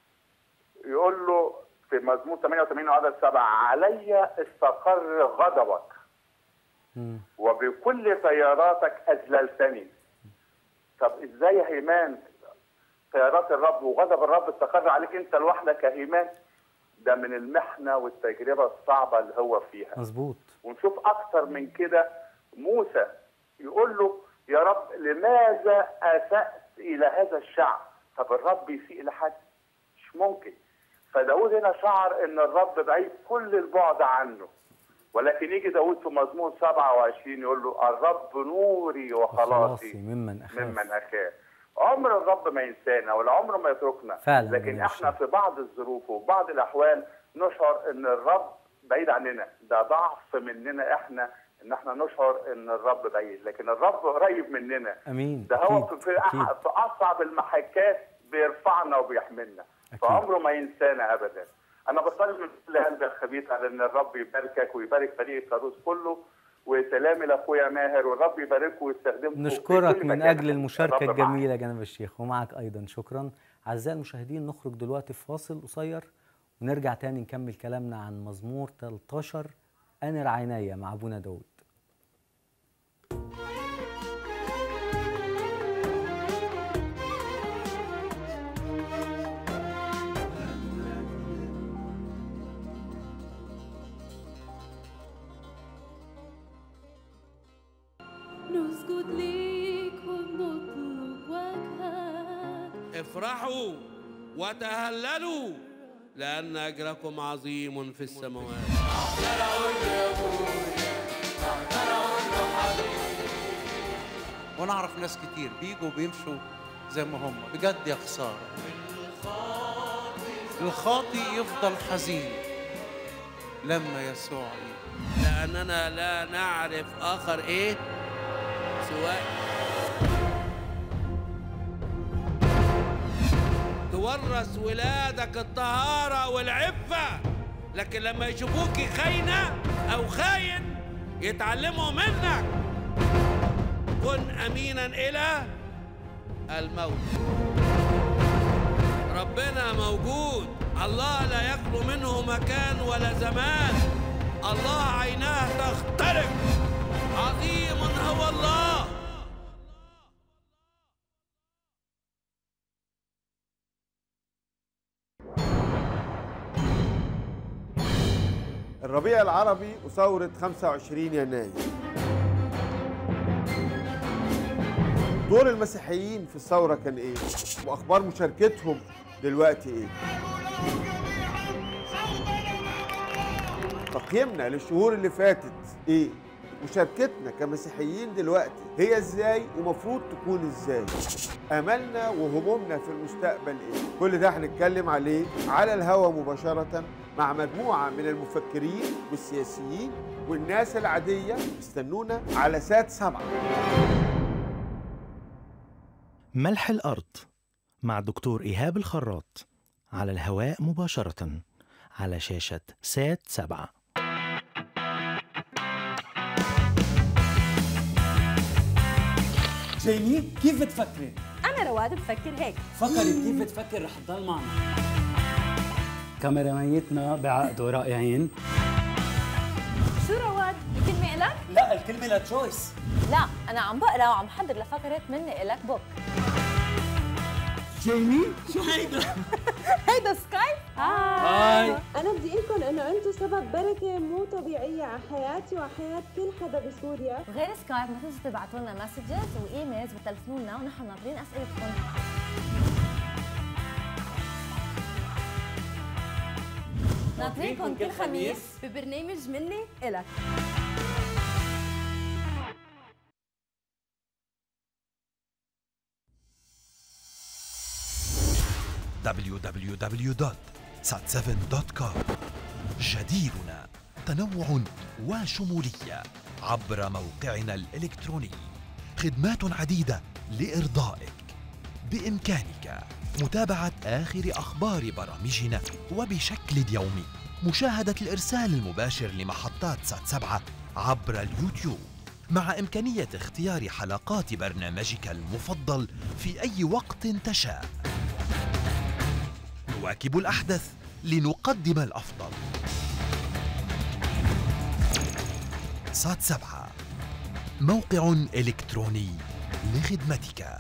يقول له في مزمور 88 وعدد سبعة علي استقر غضبك مم. وبكل طياراتك اذللتني طب ازاي يا هيمان طيارات الرب وغضب الرب استقر عليك انت لوحدك يا هيمان ده من المحنه والتجربه الصعبه اللي هو فيها مظبوط ونشوف اكتر من كده موسى يقول له يا رب لماذا اسات الى هذا الشعب طب الرب يسيء لحد مش ممكن فداود هنا شعر ان الرب بعيد كل البعد عنه ولكن يجي داود في مزمور 27 يقول له الرب نوري وخلاصي وخلاصي ممن اخاف ممن اخاف عمر الرب ما ينسانا ولا عمره ما يتركنا فعلا لكن جميل احنا الشيء. في بعض الظروف وفي بعض الاحوال نشعر ان الرب بعيد عننا ده ضعف مننا احنا ان احنا نشعر ان الرب بعيد لكن الرب قريب مننا امين ده هو أكيد. في, في, أكيد. أح- في اصعب المحكات بيرفعنا وبيحملنا أكيد. فعمره ما ينسانا ابدا انا بصلي من كل قلبي يا خبيث على ان الرب يباركك ويبارك فريق الكاروس كله وسلامي لاخويا ماهر والرب يباركه ويستخدمه في نشكرك كل من مكان. اجل المشاركه الرب معك. الجميله جناب الشيخ ومعك ايضا شكرا اعزائي المشاهدين نخرج دلوقتي في فاصل قصير ونرجع تاني نكمل كلامنا عن مزمور 13 انر عينيا مع ابونا داود نسجد ليك ونطلب وجهك افرحوا وتهللوا لأن أجركم عظيم في السماوات وانا اعرف ناس كتير بيجوا بيمشوا زي ما هم بجد يا خساره الخاطي يفضل حزين لما يسوع يجي لأننا لا نعرف آخر إيه سواء تورث ولادك الطهارة والعفة لكن لما يشوفوك خاينة أو خاين يتعلموا منك كن أمينا إلى الموت ربنا موجود الله لا يخلو منه مكان ولا زمان الله عيناه تختلف عظيم هو الله الربيع العربي وثورة 25 يناير دور المسيحيين في الثورة كان إيه؟ وأخبار مشاركتهم دلوقتي إيه؟ تقييمنا للشهور اللي فاتت إيه؟ مشاركتنا كمسيحيين دلوقتي هي ازاي ومفروض تكون ازاي املنا وهمومنا في المستقبل ايه كل ده هنتكلم عليه على الهوا مباشرة مع مجموعة من المفكرين والسياسيين والناس العادية استنونا على سات سبعة ملح الأرض مع دكتور إيهاب الخراط على الهواء مباشرة على شاشة سات سبعة جيمي كيف بتفكري؟ أنا رواد بفكر هيك فكري كيف بتفكر رح تضل معنا كاميرامانيتنا بعقده رائعين شو رواد؟ الكلمة إلك؟ لا الكلمة لتشويس لا أنا عم بقرا وعم حضر لفقرة مني إلك بوك جيمي شو هيدا؟ هيدا سكايب؟ هاي. أنا بدي أقولكم إنه أنتم سبب بركة مو طبيعية على حياتي وحياة كل حدا بسوريا وغير سكايب ما تنسوا تبعتوا لنا مسجز وإيميلز وتلفنونا ونحن ناطرين أسئلتكم ناطرينكم كل خميس ببرنامج مني إلك www.sat7.com جديرنا تنوع وشمولية عبر موقعنا الإلكتروني خدمات عديدة لإرضائك بإمكانك متابعة آخر أخبار برامجنا وبشكل يومي مشاهدة الإرسال المباشر لمحطات سات سبعة عبر اليوتيوب مع إمكانية اختيار حلقات برنامجك المفضل في أي وقت تشاء نواكب الأحدث لنقدم الأفضل سات سبعة موقع إلكتروني لخدمتك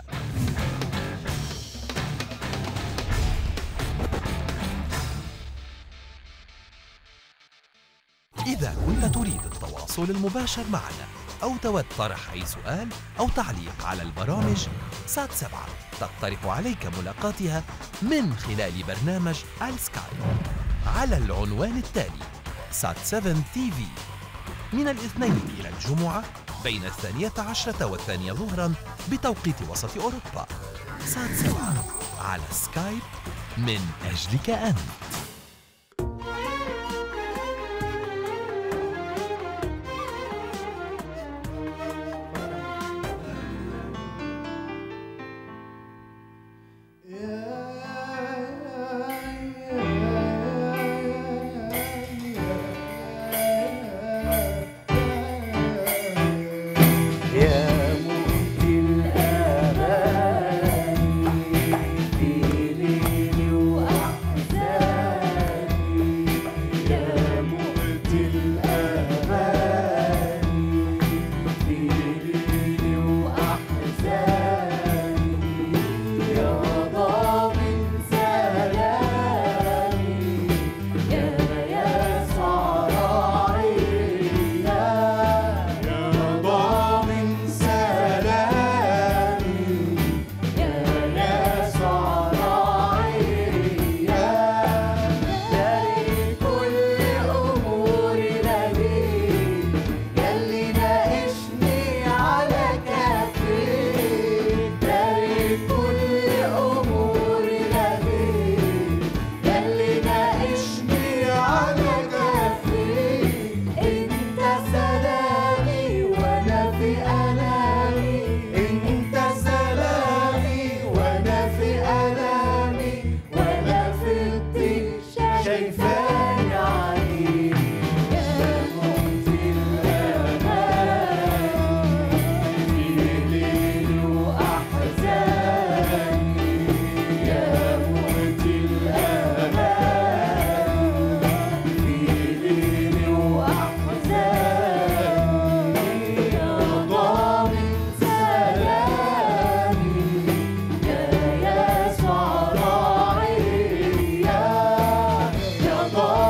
إذا كنت تريد التواصل المباشر معنا أو تود طرح أي سؤال أو تعليق على البرامج سات سبعة تقترح عليك ملاقاتها من خلال برنامج السكايب على العنوان التالي سات 7 تي في من الاثنين إلى الجمعة بين الثانية عشرة والثانية ظهرا بتوقيت وسط أوروبا سات سبعة على سكايب من أجلك أنت يا مهدي الأماني في ليلي وأحزاني يا مهدي الأماني في ليلي وأحزاني يا ضامن سلامي يا يسوع راعينا يا ضامن سلامي يا يسوع راعينا داري كل أمورنا ليك ياللي ناقشني على كفيك داري كل أمورنا ليك ياللي ناقشني على كفيك انت سلامي وانا في الامي انت سلامي وانا في الامي وانا في الضيق شايفاني عليك يا مهدي الامان في ليلي واحزاني يا مهدي الامان في ليلي واحزاني يا ضامن سلامي يا يسوع راعيا يا ضامن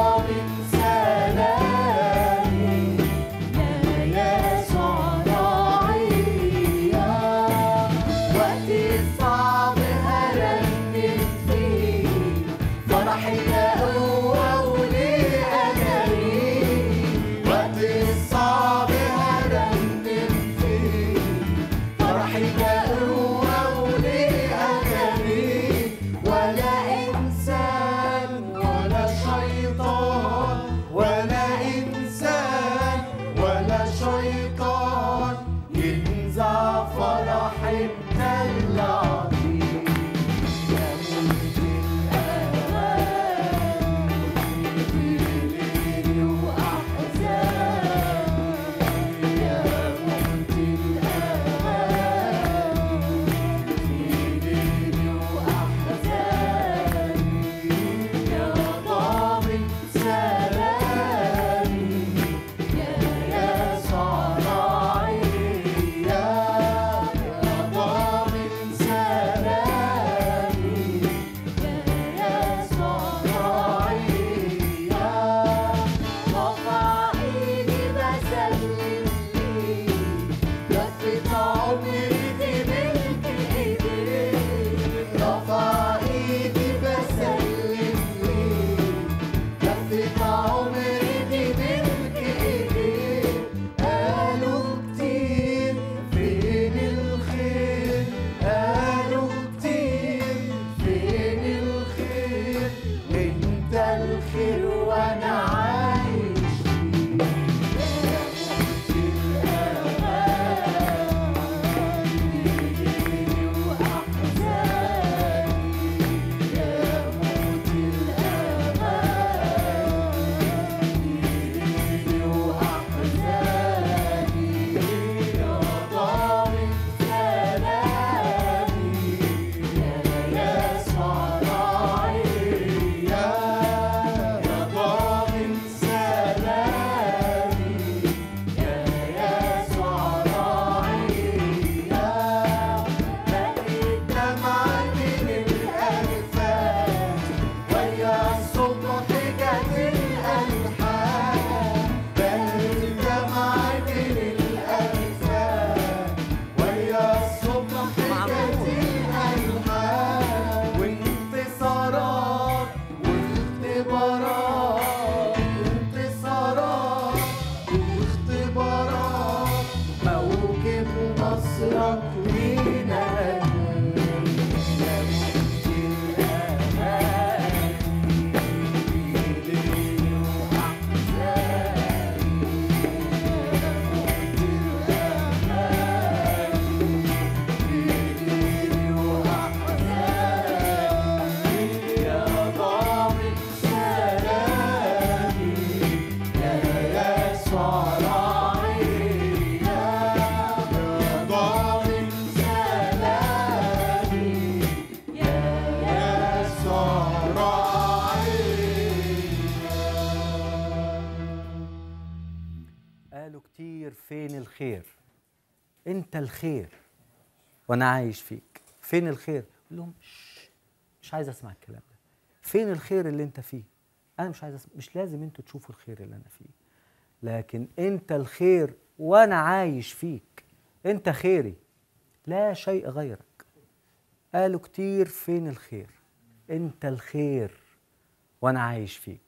كتير فين الخير انت الخير وانا عايش فيك فين الخير قول لهم "شش، مش عايز اسمع الكلام ده فين الخير اللي انت فيه انا مش عايز أسمع. مش لازم انتوا تشوفوا الخير اللي انا فيه لكن انت الخير وانا عايش فيك انت خيري لا شيء غيرك قالوا كتير فين الخير انت الخير وانا عايش فيك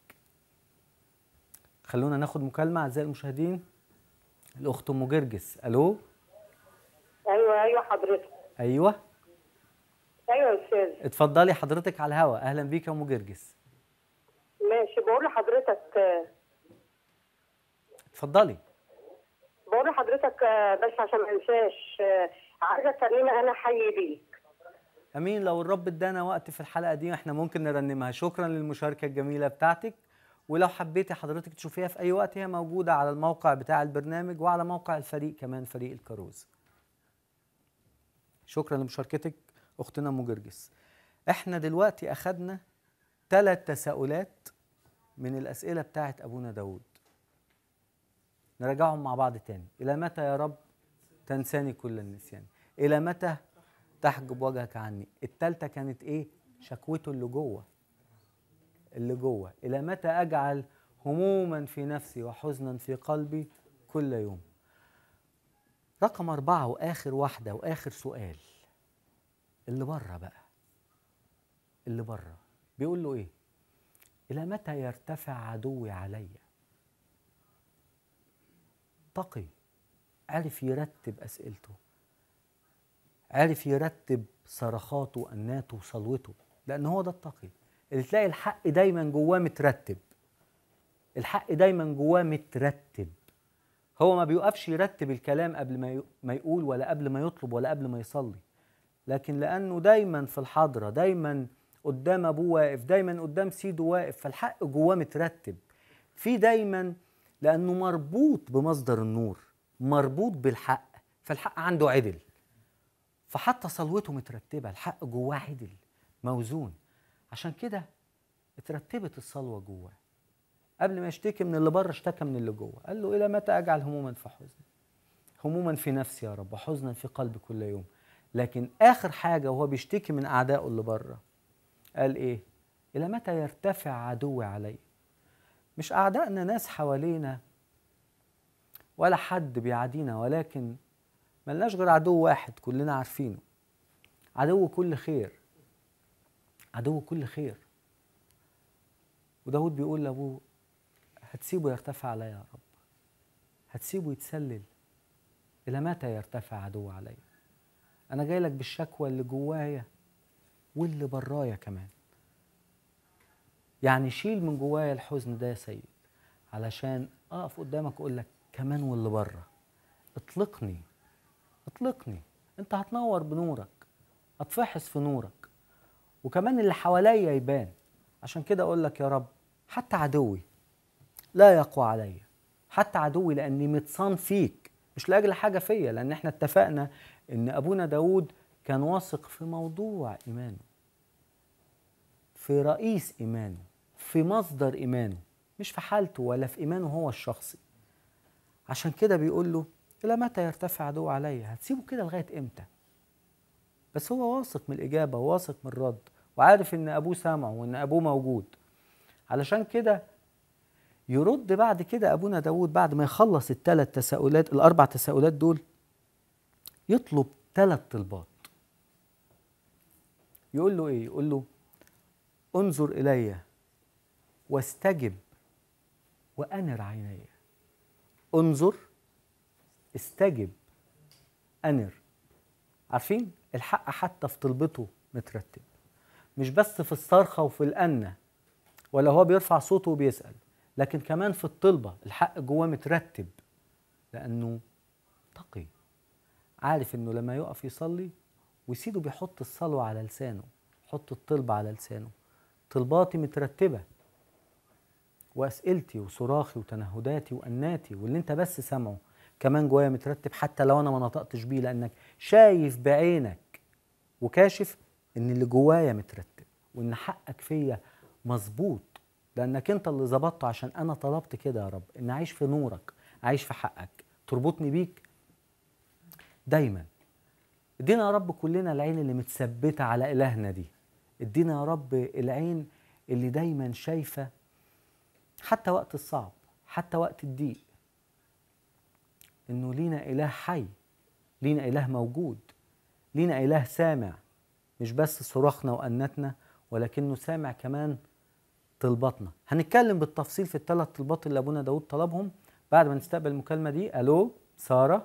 خلونا ناخد مكالمة أعزائي المشاهدين الأخت أم جرجس ألو ايوه ايوه حضرتك أيوه ايوه يا استاذ اتفضلي حضرتك على الهوا أهلا بيك يا أم جرجس ماشي بقول لحضرتك آه، اتفضلي بقول لحضرتك آه، بس عشان ما انساش آه، عايزه ترنيمه انا حي بيك أمين لو الرب ادانا وقت في الحلقة دي احنا ممكن نرنمها شكرا للمشاركة الجميلة بتاعتك ولو حبيتي حضرتك تشوفيها في أي وقت هي موجودة على الموقع بتاع البرنامج وعلى موقع الفريق كمان فريق الكاروز شكرا لمشاركتك أختنا أم جرجس احنا دلوقتي أخدنا ثلاث تساؤلات من الأسئلة بتاعت أبونا داود نراجعهم مع بعض تاني إلى متى يا رب تنساني كل النسيان إلى متى تحجب وجهك عني التالتة كانت إيه شكوته اللي جوه اللي جوه إلى متى أجعل هموما في نفسي وحزنا في قلبي كل يوم رقم أربعة وآخر واحدة وآخر سؤال اللي بره بقى اللي بره بيقول له إيه إلى متى يرتفع عدوي علي تقي عرف يرتب أسئلته عرف يرتب صرخاته أناته وصلوته لأن هو ده التقي اللي تلاقي الحق دايما جواه مترتب الحق دايما جواه مترتب هو ما بيوقفش يرتب الكلام قبل ما ي- ما يقول ولا قبل ما يطلب ولا قبل ما يصلي لكن لأنه دايما في الحضرة دايما قدام أبوه واقف دايما قدام سيده واقف فالحق جواه مترتب في دايما لأنه مربوط بمصدر النور مربوط بالحق فالحق عنده عدل فحتى صلوته مترتبة الحق جواه عدل موزون عشان كده اترتبت الصلوة جواه قبل ما يشتكي من اللي بره اشتكى من اللي جوه قال له إلى متى أجعل هموما في حزن هموما في نفسي يا رب وحزنا في قلبي كل يوم لكن آخر حاجة وهو بيشتكي من أعدائه اللي بره قال إيه إلى متى يرتفع عدوي علي مش أعدائنا ناس حوالينا ولا حد بيعادينا ولكن ملناش غير عدو واحد كلنا عارفينه عدو كل خير عدو كل خير وداود بيقول لابوه هتسيبه يرتفع عليا يا رب هتسيبه يتسلل الى متى يرتفع عدو عليا انا جاي لك بالشكوى اللي جوايا واللي برايا كمان يعني شيل من جوايا الحزن ده يا سيد علشان اقف قدامك اقول لك كمان واللي بره اطلقني اطلقني انت هتنور بنورك اتفحص في نورك وكمان اللي حواليا يبان عشان كده اقول لك يا رب حتى عدوي لا يقوى عليا حتى عدوي لاني متصان فيك مش لاجل حاجه فيا لان احنا اتفقنا ان ابونا داود كان واثق في موضوع ايمانه في رئيس ايمانه في مصدر ايمانه مش في حالته ولا في ايمانه هو الشخصي عشان كده بيقول له الى متى يرتفع عدو عليا هتسيبه كده لغايه امتى بس هو واثق من الاجابه وواثق من الرد وعارف ان ابوه سامعه وان ابوه موجود علشان كده يرد بعد كده ابونا داود بعد ما يخلص الثلاث تساؤلات الاربع تساؤلات دول يطلب ثلاث طلبات يقول له ايه يقول له انظر الي واستجب وانر عيني انظر استجب انر عارفين الحق حتى في طلبته مترتب مش بس في الصرخه وفي الأنة ولا هو بيرفع صوته وبيسأل لكن كمان في الطلبة الحق جواه مترتب لأنه تقي عارف إنه لما يقف يصلي وسيده بيحط الصلوة على لسانه يحط الطلبة على لسانه طلباتي مترتبة وأسئلتي وصراخي وتنهداتي وأناتي واللي أنت بس سامعه كمان جوايا مترتب حتى لو أنا ما نطقتش بيه لأنك شايف بعينك وكاشف إن اللي جوايا مترتب وإن حقك فيا مظبوط لانك انت اللي ظبطته عشان انا طلبت كده يا رب ان اعيش في نورك اعيش في حقك هتربطني بيك دايما ادينا يا رب كلنا العين اللي متثبته على الهنا دي ادينا يا رب العين اللي دايما شايفه حتى وقت الصعب حتى وقت الضيق انه لينا اله حي لينا اله موجود لينا اله سامع مش بس صراخنا واناتنا ولكنه سامع كمان طلباتنا هنتكلم بالتفصيل في الثلاث طلبات اللي ابونا داود طلبهم بعد ما نستقبل المكالمه دي الو ساره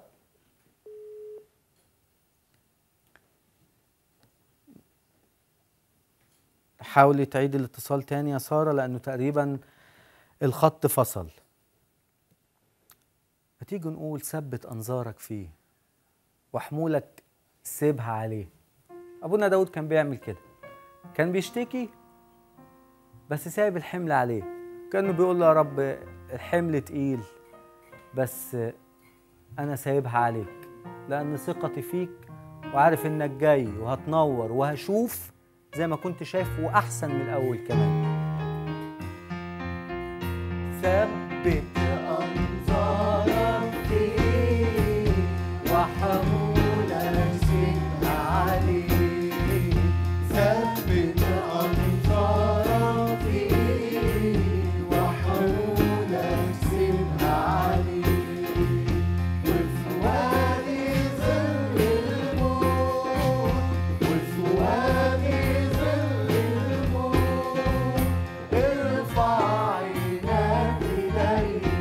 حاولي تعيدي الاتصال تاني يا ساره لانه تقريبا الخط فصل فتيجي نقول ثبت انظارك فيه وحمولك سيبها عليه ابونا داود كان بيعمل كده كان بيشتكي بس سايب الحمل عليه كانه بيقول له يا رب الحمل تقيل بس انا سايبها عليك لان ثقتي فيك وعارف انك جاي وهتنور وهشوف زي ما كنت شايف واحسن من الاول كمان ثبت أنظارك فيه وحمولك سيبها عليه ثبت أنظارك فيه وحمولك سيبها عليه وفي وادي ظل الموت وفي وادي ظل الموت ارفع عينك إليه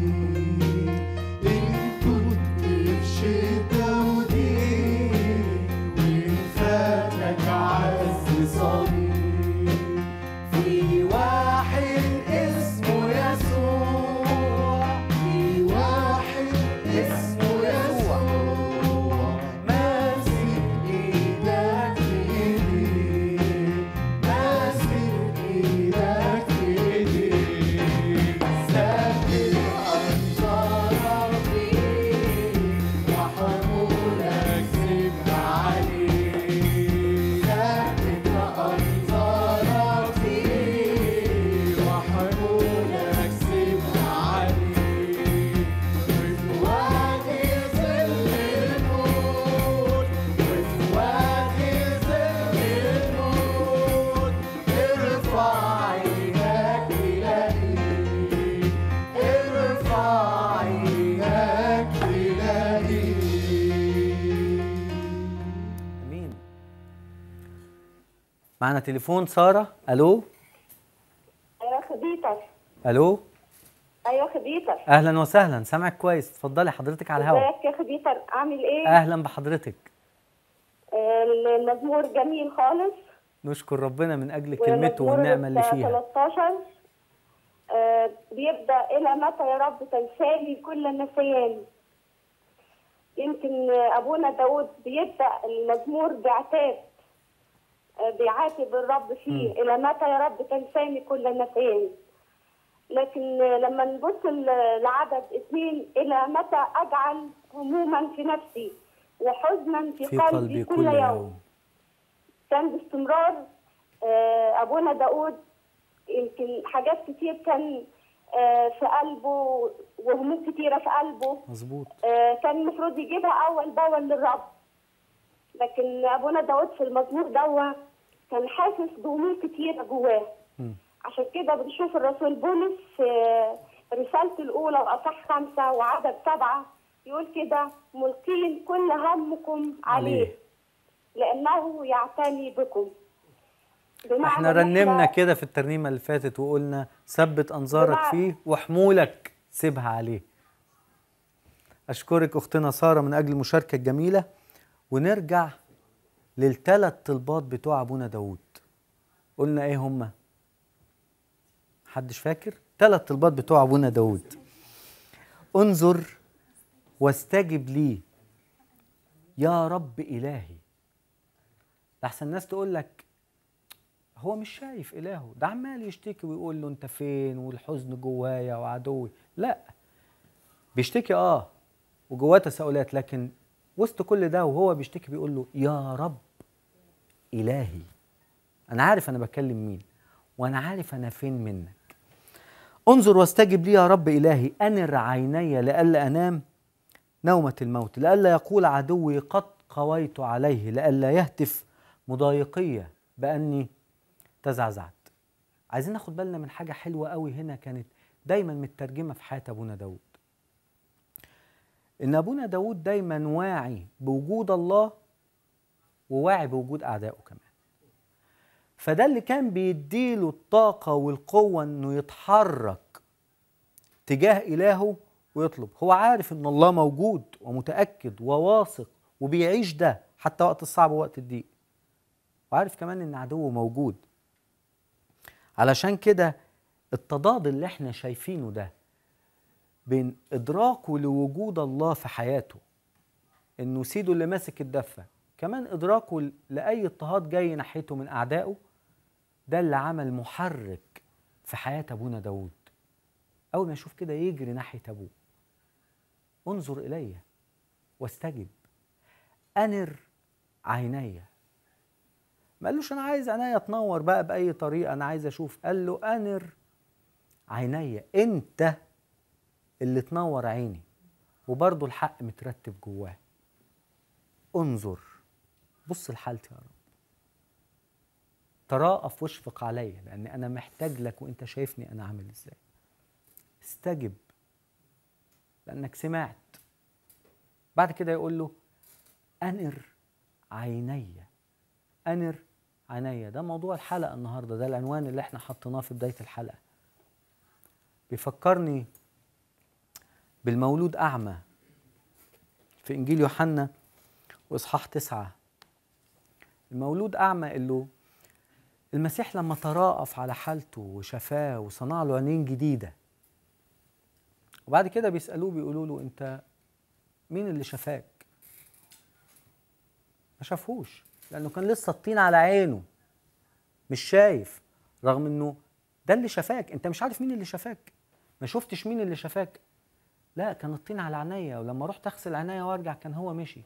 إن كنت في شتا وضيق وإن فاتك عز صليب في واحد اسمه يسوع في واحد اسمه يسوع ماسك ايدك في ايديه ماسك ايدك في ايديه ثبت انظارك فيه وحمولك سيب عليه ثبت انظارك فيه وحمولك سيب عليه وفي وادي ظل الموت وفي وادي ظل الموت ارفع عينك تلاقيه ارفع عينك تلاقيه امين معنا تليفون ساره الو ايوه خديتك الو ايوه خديتك اهلا وسهلا سامعك كويس اتفضلي حضرتك على الهواء ازيك يا خديتك عامل ايه؟ اهلا بحضرتك آه، المزمور جميل خالص نشكر ربنا من اجل كلمته والمزمور والنعمه اللي فيها 13 آه، بيبدا الى متى يا رب تنساني كل النسيان يمكن ابونا داود بيبدا المزمور بعتاب آه، بيعاتب الرب فيه الى متى يا رب تنساني كل النسيان لكن آه، لما نبص ل- لعدد اثنين الى متى اجعل هموما في نفسي وحزنا في, في قلبي كل يوم كان باستمرار آه، ابونا داود يمكن حاجات كتير كان آه، في قلبه وهموم كتيره في قلبه مظبوط آه، كان المفروض يجيبها اول باول للرب لكن ابونا داود في المزمور دوا كان حاسس بهموم كتيره جواه مم. عشان كده بنشوف الرسول بولس في رسالته الاولى واصح خمسه وعدد سبعه يقول كده ملقين كل همكم عليه عليه. لانه يعتني بكم بمعنى احنا إن رنمنا إحنا- كده في الترنيمه اللي فاتت وقلنا ثبت انظارك بمعنى- فيه وحمولك سيبها عليه اشكرك اختنا ساره من اجل المشاركه الجميله ونرجع للثلاث طلبات بتوع ابونا داود قلنا ايه هما محدش فاكر ثلاث طلبات بتوع ابونا داود انظر واستجب لي يا رب الهي لحسن الناس تقول لك هو مش شايف إلهه ده عمال يشتكي ويقول له أنت فين والحزن جوايا وعدوي لا بيشتكي آه وجواه تساؤلات لكن وسط كل ده وهو بيشتكي بيقول له يا رب إلهي أنا عارف أنا بكلم مين وأنا عارف أنا فين منك انظر واستجب لي يا رب إلهي أنر عيني لئلا أنام نومة الموت لئلا يقول عدوي قد قويت عليه لئلا يهتف مضايقية بأني تزعزعت عايزين ناخد بالنا من حاجة حلوة قوي هنا كانت دايما مترجمة في حياة أبونا داود إن أبونا داود دايما واعي بوجود الله وواعي بوجود أعدائه كمان فده اللي كان بيديله الطاقة والقوة إنه يتحرك تجاه إلهه ويطلب هو عارف إن الله موجود ومتأكد وواثق وبيعيش ده حتى وقت الصعب ووقت الضيق وعارف كمان إن عدوه موجود علشان كده التضاد اللي احنا شايفينه ده بين ادراكه لوجود الله في حياته انه سيده اللي ماسك الدفه كمان ادراكه لاي اضطهاد جاي ناحيته من اعدائه ده اللي عمل محرك في حياه ابونا داود اول ما يشوف كده يجري ناحيه ابوه انظر الي واستجب انر عيني ما قالوش انا عايز عينيا تنور بقى باي طريقه انا عايز اشوف قال له انر عينيا انت اللي تنور عيني وبرضه الحق مترتب جواه انظر بص لحالتي يا رب تراءف واشفق عليا لان انا محتاج لك وانت شايفني انا عامل ازاي استجب لانك سمعت بعد كده يقول له انر عيني انر عيني ده موضوع الحلقه النهارده ده العنوان اللي احنا حطيناه في بدايه الحلقه بيفكرني بالمولود أعمى في إنجيل يوحنا وإصحاح تسعة المولود أعمى قال له المسيح لما تراءف على حالته وشفاه وصنع له عينين جديدة وبعد كده بيسألوه بيقولوا له أنت مين اللي شفاك؟ ما شافهوش لأنه كان لسه الطين على عينه مش شايف رغم إنه ده اللي شفاك أنت مش عارف مين اللي شفاك ما شفتش مين اللي شفاك لا كان الطين على عينيا ولما رحت اغسل عينيا وارجع كان هو مشي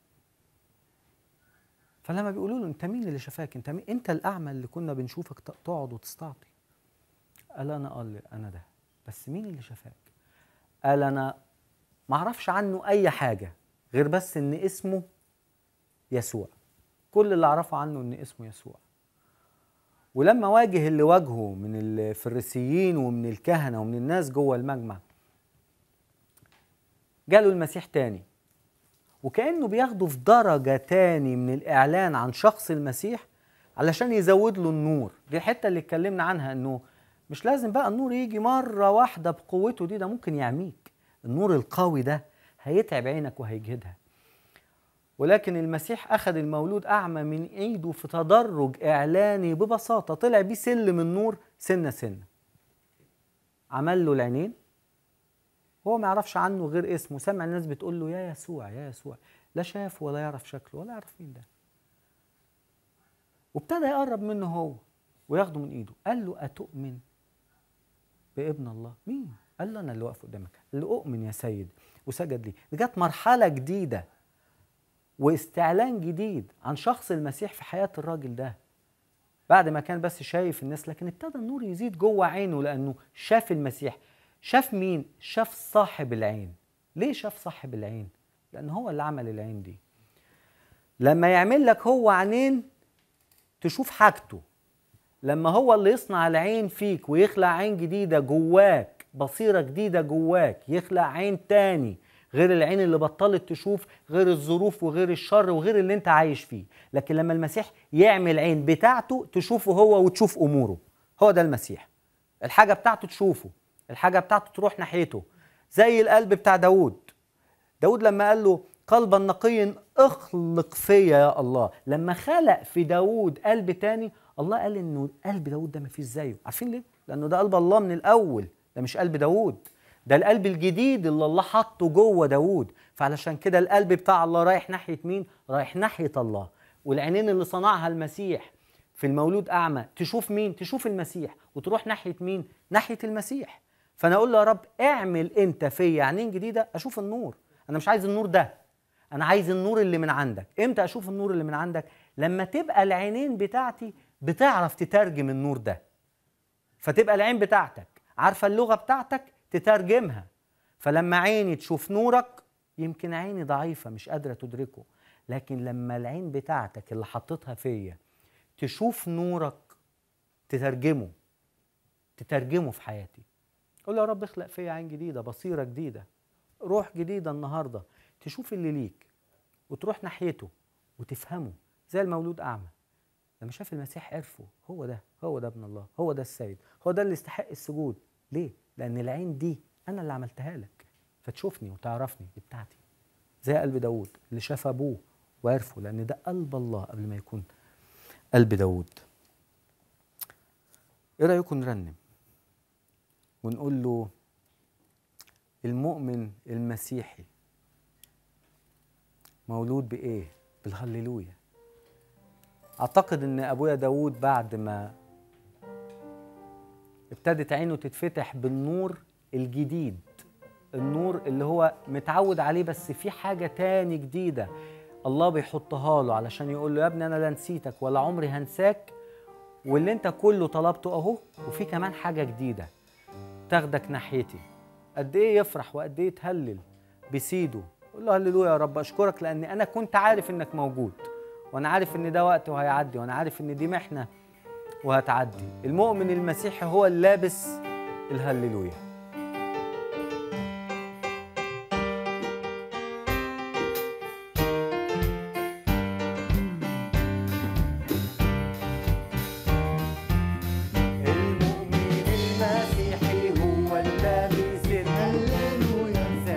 فلما بيقولوا له انت مين اللي شفاك انت مين انت الاعمى اللي كنا بنشوفك ت- تقعد وتستعطي قال انا قال انا ده بس مين اللي شفاك قال انا ما اعرفش عنه اي حاجه غير بس ان اسمه يسوع كل اللي اعرفه عنه ان اسمه يسوع ولما واجه اللي واجهه من الفريسيين ومن الكهنه ومن الناس جوه المجمع جاله المسيح تاني وكأنه بياخده في درجة تاني من الإعلان عن شخص المسيح علشان يزود له النور دي الحتة اللي اتكلمنا عنها إنه مش لازم بقى النور يجي مرة واحدة بقوته دي ده ممكن يعميك النور القوي ده هيتعب عينك وهيجهدها ولكن المسيح أخذ المولود أعمى من إيده في تدرج إعلاني ببساطة طلع بيه سلم النور سنة سنة عمل له العينين هو ما يعرفش عنه غير اسمه سمع الناس بتقول له يا يسوع يا يسوع لا شاف ولا يعرف شكله ولا يعرف مين ده وابتدى يقرب منه هو وياخده من ايده قال له أتؤمن بابن الله مين قال له انا اللي واقف قدامك قال له اؤمن يا سيد وسجد لي دي جت مرحله جديده واستعلان جديد عن شخص المسيح في حياه الراجل ده بعد ما كان بس شايف الناس لكن ابتدى النور يزيد جوه عينه لانه شاف المسيح شاف مين شاف صاحب العين ليه شاف صاحب العين لان هو اللي عمل العين دي لما يعمل لك هو عينين تشوف حاجته لما هو اللي يصنع العين فيك ويخلق عين جديدة جواك بصيرة جديدة جواك يخلق عين تاني غير العين اللي بطلت تشوف غير الظروف وغير الشر وغير اللي انت عايش فيه لكن لما المسيح يعمل عين بتاعته تشوفه هو وتشوف اموره هو ده المسيح الحاجة بتاعته تشوفه الحاجة بتاعته تروح ناحيته زي القلب بتاع داود داود لما قال له قلبا نقيا اخلق فيا يا الله لما خلق في داود قلب تاني الله قال انه قلب داود ده ما فيش زيه عارفين ليه لانه ده قلب الله من الاول ده مش قلب داود ده القلب الجديد اللي الله حطه جوه داود فعلشان كده القلب بتاع الله رايح ناحيه مين رايح ناحيه الله والعينين اللي صنعها المسيح في المولود اعمى تشوف مين تشوف المسيح وتروح ناحيه مين ناحيه المسيح فانا اقول له يا رب اعمل انت فيا عينين جديده اشوف النور انا مش عايز النور ده انا عايز النور اللي من عندك امتى اشوف النور اللي من عندك لما تبقى العينين بتاعتي بتعرف تترجم النور ده فتبقى العين بتاعتك عارفه اللغه بتاعتك تترجمها فلما عيني تشوف نورك يمكن عيني ضعيفه مش قادره تدركه لكن لما العين بتاعتك اللي حطيتها فيا تشوف نورك تترجمه تترجمه في حياتي قول له يا رب اخلق فيا عين جديده بصيره جديده روح جديده النهارده تشوف اللي ليك وتروح ناحيته وتفهمه زي المولود اعمى لما شاف المسيح عرفه هو ده هو ده ابن الله هو ده السيد هو ده اللي يستحق السجود ليه لان العين دي انا اللي عملتها لك فتشوفني وتعرفني دي بتاعتي زي قلب داود اللي شاف ابوه وعرفه لان ده قلب الله قبل ما يكون قلب داود ايه رايكم نرنم ونقول له المؤمن المسيحي مولود بايه بالهللويا اعتقد ان ابويا داود بعد ما ابتدت عينه تتفتح بالنور الجديد النور اللي هو متعود عليه بس في حاجة تاني جديدة الله بيحطها له علشان يقول له يا ابني انا لا نسيتك ولا عمري هنساك واللي انت كله طلبته اهو وفي كمان حاجة جديدة تاخدك ناحيتي قد ايه يفرح وقد ايه يتهلل بسيده قول له هللويا يا رب اشكرك لان انا كنت عارف انك موجود وانا عارف ان ده وقت وهيعدي وانا عارف ان دي محنه وهتعدي المؤمن المسيحي هو اللابس الهللويا المؤمن المسيحي هو اللابس الهللويا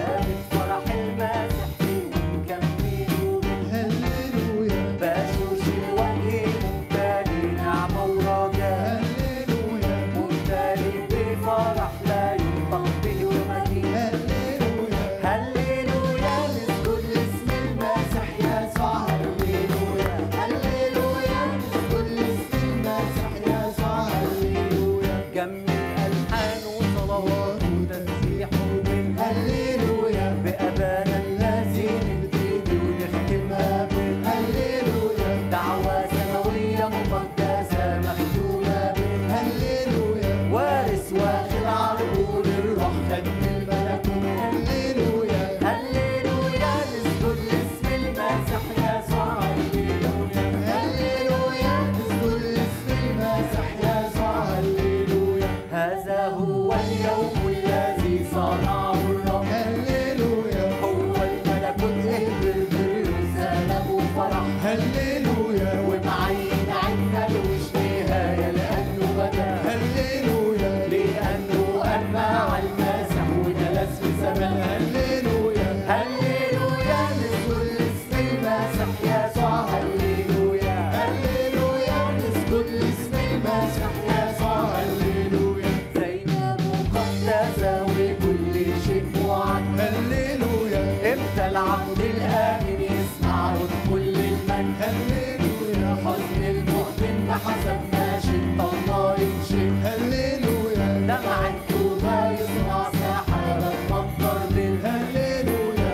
حسب ما شئت الله ينشئ هللويا دمعة توبة يصنع سحابة تمطر ليل هللويا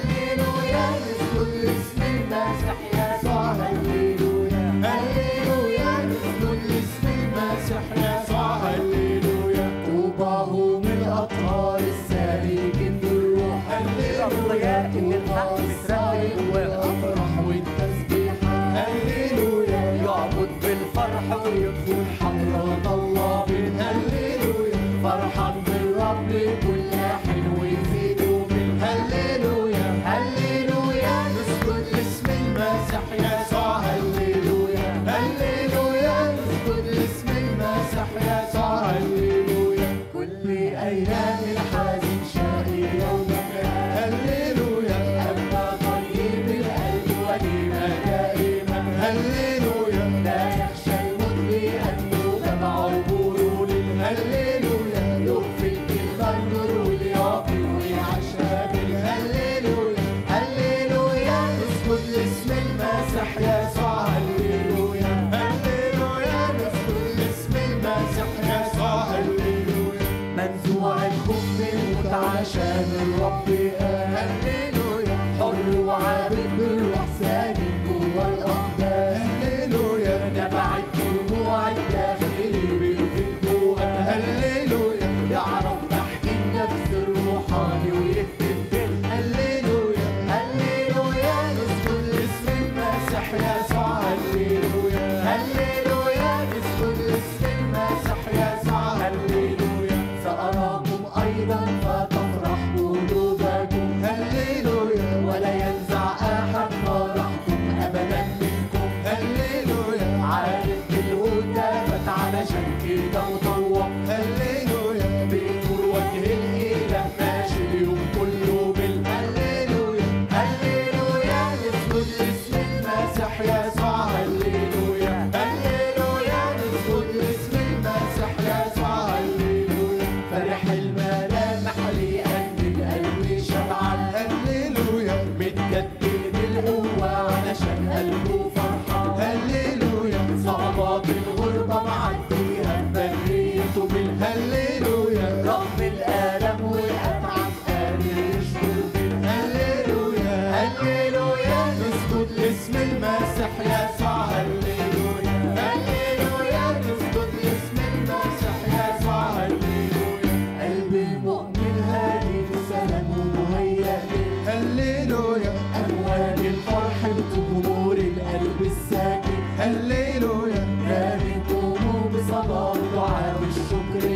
هللويا نسجد لاسم المسيح يسوع هللويا هللويا نسجد لاسم المسيح يسوع هللويا طوباهم الأطهار السالكين بالروح هللويا طوبى الصائم والأفراح والتسبيحات هللويا يعبد بالفرح ويدخل حضرة الله بين هللويا فرحان بالرب كل حين ويزيدوا من هللويا هللويا نسجد لاسم المسيح يسوع هللويا هللويا نسجد لاسم المسيح يسوع هللويا كل ايام الحزين شقية ومكان هللويا أما طيب القلب ولينا دائما هللويا لا يخشى الموت لأنه جمع عبوره للهللويا يخفي الكلمة النور واليقين ويعيش قابل هللويا هللويا نسجد لاسم المسيح يسوع هللويا هللويا نسجد لاسم المسيح يسوع هللويا منزوع الخوف من الموت عشان الرب قال هللويا حر وعابد بالروح ساكن جوا الأقداس هللويا نبع الدموع الداخلي بيفيد جوا هللويا يعرف تحكي النفس الروحاني ويكتب بين هللويا هللويا نسجد لاسم المسيح يسوع هللويا هللويا نسجد لاسم المسيح يسوع هللويا سأراكم أيضا فتفرح قلوبكم هللويا ولا ينزع أحد فرحكم أبدا منكم هللويا عارف بالهدى فات علشان كده وطوق هللويا بنور وجه الإله ماشي اليوم كله بالهللويا هللويا نسجد لاسم المسيح يسوع هللويا هللويا نسجد لاسم المسيح يسوع هللويا فرح الملامح لأن القلب شبعان هللويا متجدد القوة علشان قلبه فرحان هللويا صعوبات الغربة معديها بريته بالهللويا رغم الآلام والأتعاب قادر يشكر بالهللويا هللويا نسجد لاسم المسيح يسوع هللويا هللويا نسجد لاسم المسيح يسوع هللويا قلب المؤمن هادي بسلام ومهيأ هللويا أمواج الفرح بتغمر القلب الساكن هللويا رامي الهموم بصلاة ودعاء والشكر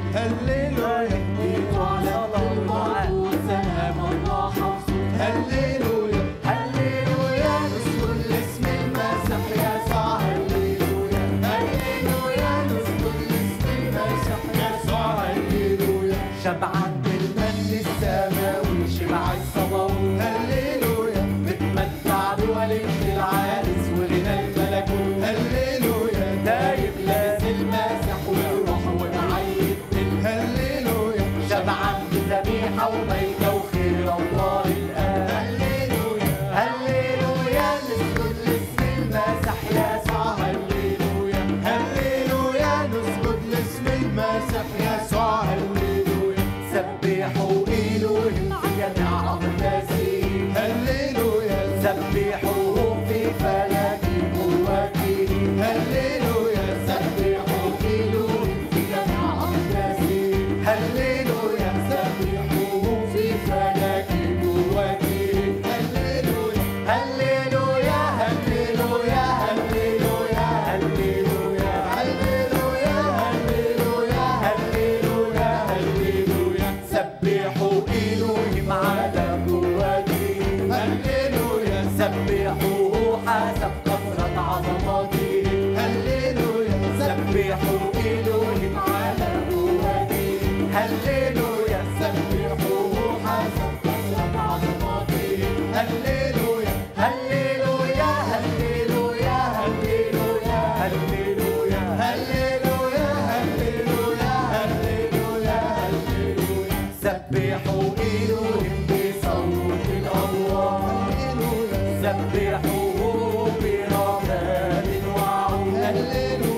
هللويا ايده على الموضوع سلام الله حفظه هللويا هللويا نسجد لاسم المسيح يسوع هللويا هللويا نسجد لاسم المسيح يسوع هللويا شبعان بالمن السماوي شبع الصباوي هللويا متمتع بولد العارس وغنى الملكوت هللويا دايب لاس المسيح والروح ومعيد بالهللويا شبعان بذبيحة وميتة وخير الله الآن هللويا هللويا نسجد لاسم المسيح يسوع هللويا هللويا نسجد لاسم المسيح يسوع هللويا سبحوا إلههم في جميع أقداسه هللويا سبحوه في فلك قوته هللويا سبحوا إلههم في جميع أقداسه هللويا سبحوه في فلك قوته هللويا هللويا هللويا هللويا هللويا هللويا هللويا هللويا هللويا سبحوا إلههم على قوته هللويا سبحوه حسب كثرة عظمته هللويا سبحوا إلههم على قوته هللويا سبحوه حسب كثرة عظمته هللويا هللويا هللويا هللويا هللويا هللويا هللويا هللويا هللويا سبحوا إلههم بصوت الأبواب سبحوه برمال وعود هللويا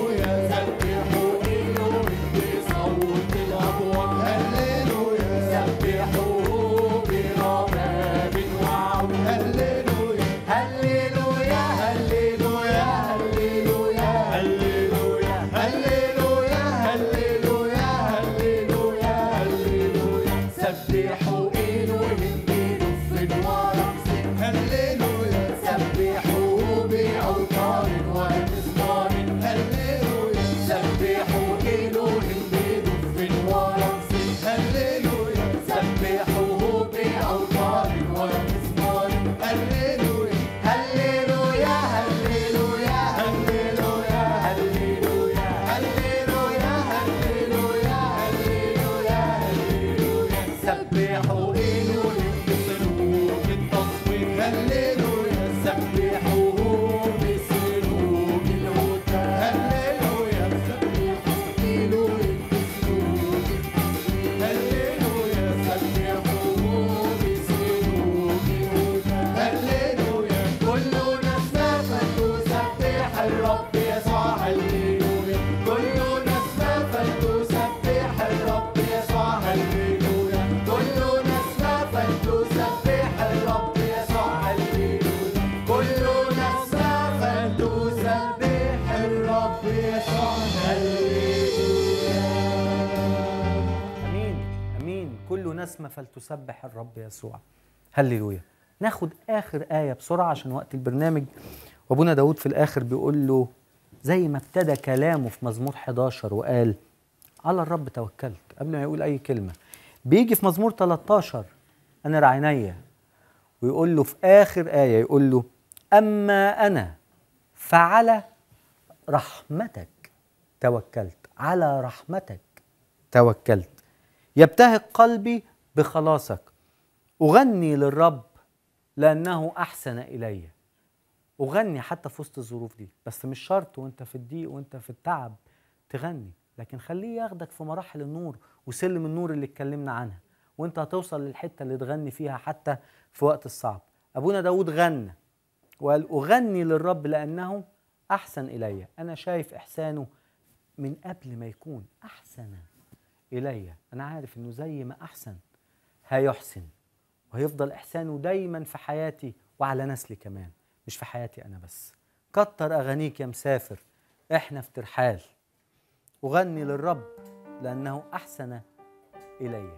البسمة فلتسبح الرب يسوع هللويا ناخد آخر آية بسرعة عشان وقت البرنامج وأبونا داود في الآخر بيقول له زي ما ابتدى كلامه في مزمور 11 وقال على الرب توكلت قبل ما يقول أي كلمة بيجي في مزمور 13 أنا رعينيا ويقول له في آخر آية يقول له أما أنا فعلى رحمتك توكلت على رحمتك توكلت يبتهج قلبي بخلاصك أغني للرب لأنه أحسن إلي أغني حتى في وسط الظروف دي بس مش شرط وانت في الضيق وانت في التعب تغني لكن خليه ياخدك في مراحل النور وسلم النور اللي اتكلمنا عنها وانت هتوصل للحتة اللي تغني فيها حتى في وقت الصعب أبونا داود غنى وقال أغني للرب لأنه أحسن إلي أنا شايف إحسانه من قبل ما يكون أحسن إلي أنا عارف إنه زي ما أحسن هيحسن وهيفضل إحسانه دايما في حياتي وعلى نسلي كمان مش في حياتي أنا بس كتر أغانيك يا مسافر إحنا في ترحال أغني للرب لأنه أحسن إلي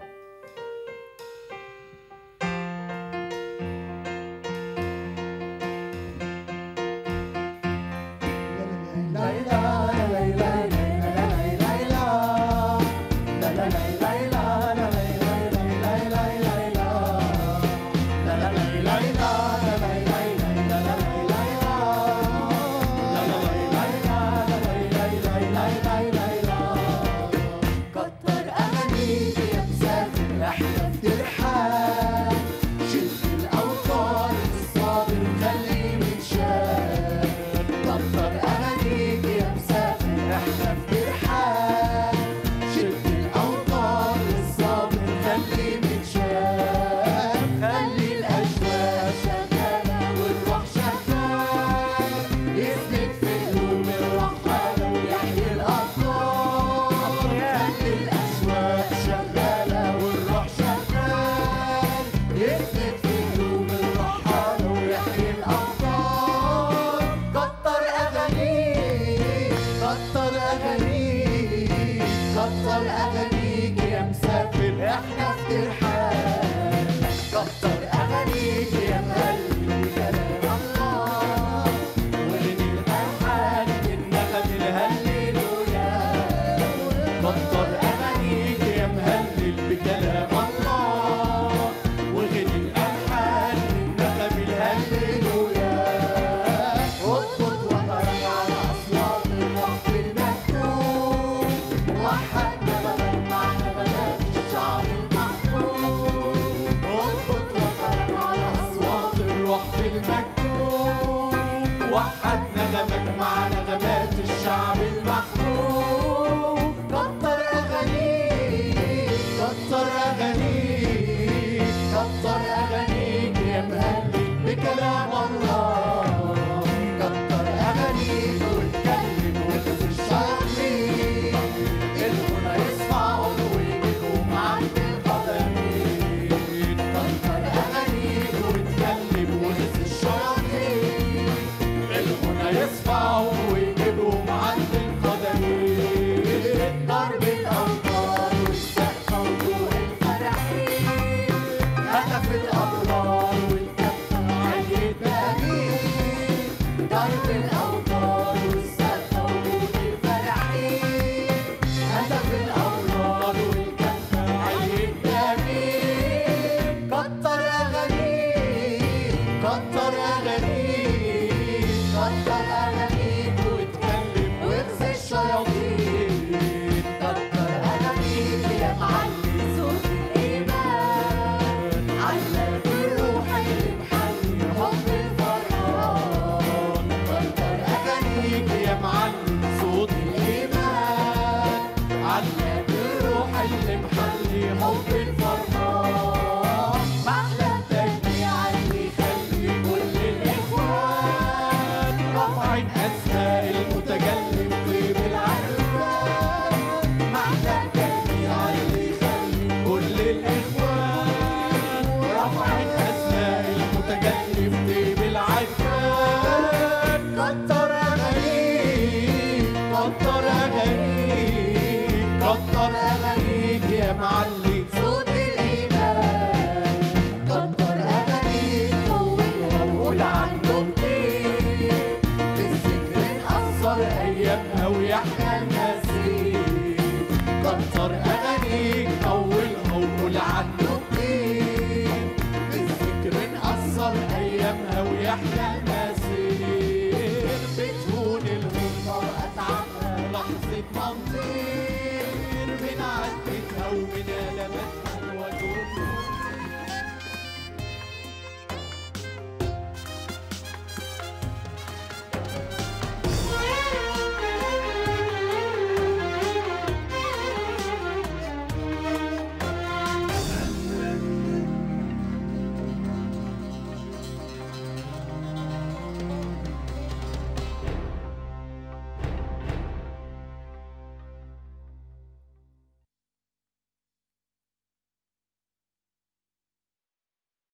كتر أغانيك يا مسافر احنا في ترحال شد الأوتار الصابر خليه متشال كتر أغانيك يا مسافر احنا في ترحال شد الأوتار الصابر خليه متشال خلي الأجواء شغالة والروح شغال يسند في قلوب الرحالة ويحيي الأبطال خلي الأجواء شغالة والروح شغال يسند في قلوب الرحالة ويحيي الأبطال كتر أغانيك كتر أغانيك كتر أغانيك يا مسافر احنا في ترحال كتر أغانيك يا مهلي كلام الله ومن الألحان النغم الهللويا كتر أغانيك يا مهلل بكلام الله وغني الألحان النغم الهللويا اطلب وطري على أصوات الوقت المكتوب وحد نغمك مع نغمات الشعب المحبوب اطلب وطري على أصوات الروح في المكتوب وحد نغمك مع نغمات الشعب المحبوب كتر أغانيك كتر أغانيك كتر أغانيك يا مهلل بكلام الله كتر أغانيك واتكلم وخذ الشياطين الغنى يسمعوا ويجيبهم عند القدمين كتر أغانيك واتكلم وخذ الشياطين الغنى يسمعوا ويجيبهم عند القدمين ضرب الأوتار والسقف وضوء الفرحين هتف الأبرار والكفة عيد بأمين ضرب الأوتار والسقف وضوء الفرحين هتف الأبرار والكفة عيد بأمين كتر أغانيك كتر أغانيك كتر أغانيك واتكلم واغزي الشياطين كتر أغانيك يا معلم صوت الإيمان علق الروح اللي محلي حب الفرحان كتر أغانيك يا معلم صوت الإيمان علق الروح اللي محلي حب الفرحان محلى التشجيع اللي يخلي كل الإخوان رافعين أسماء المتكلم طيب العرفان محلى التشجيع اللي يخلي كل الإخوان رافعين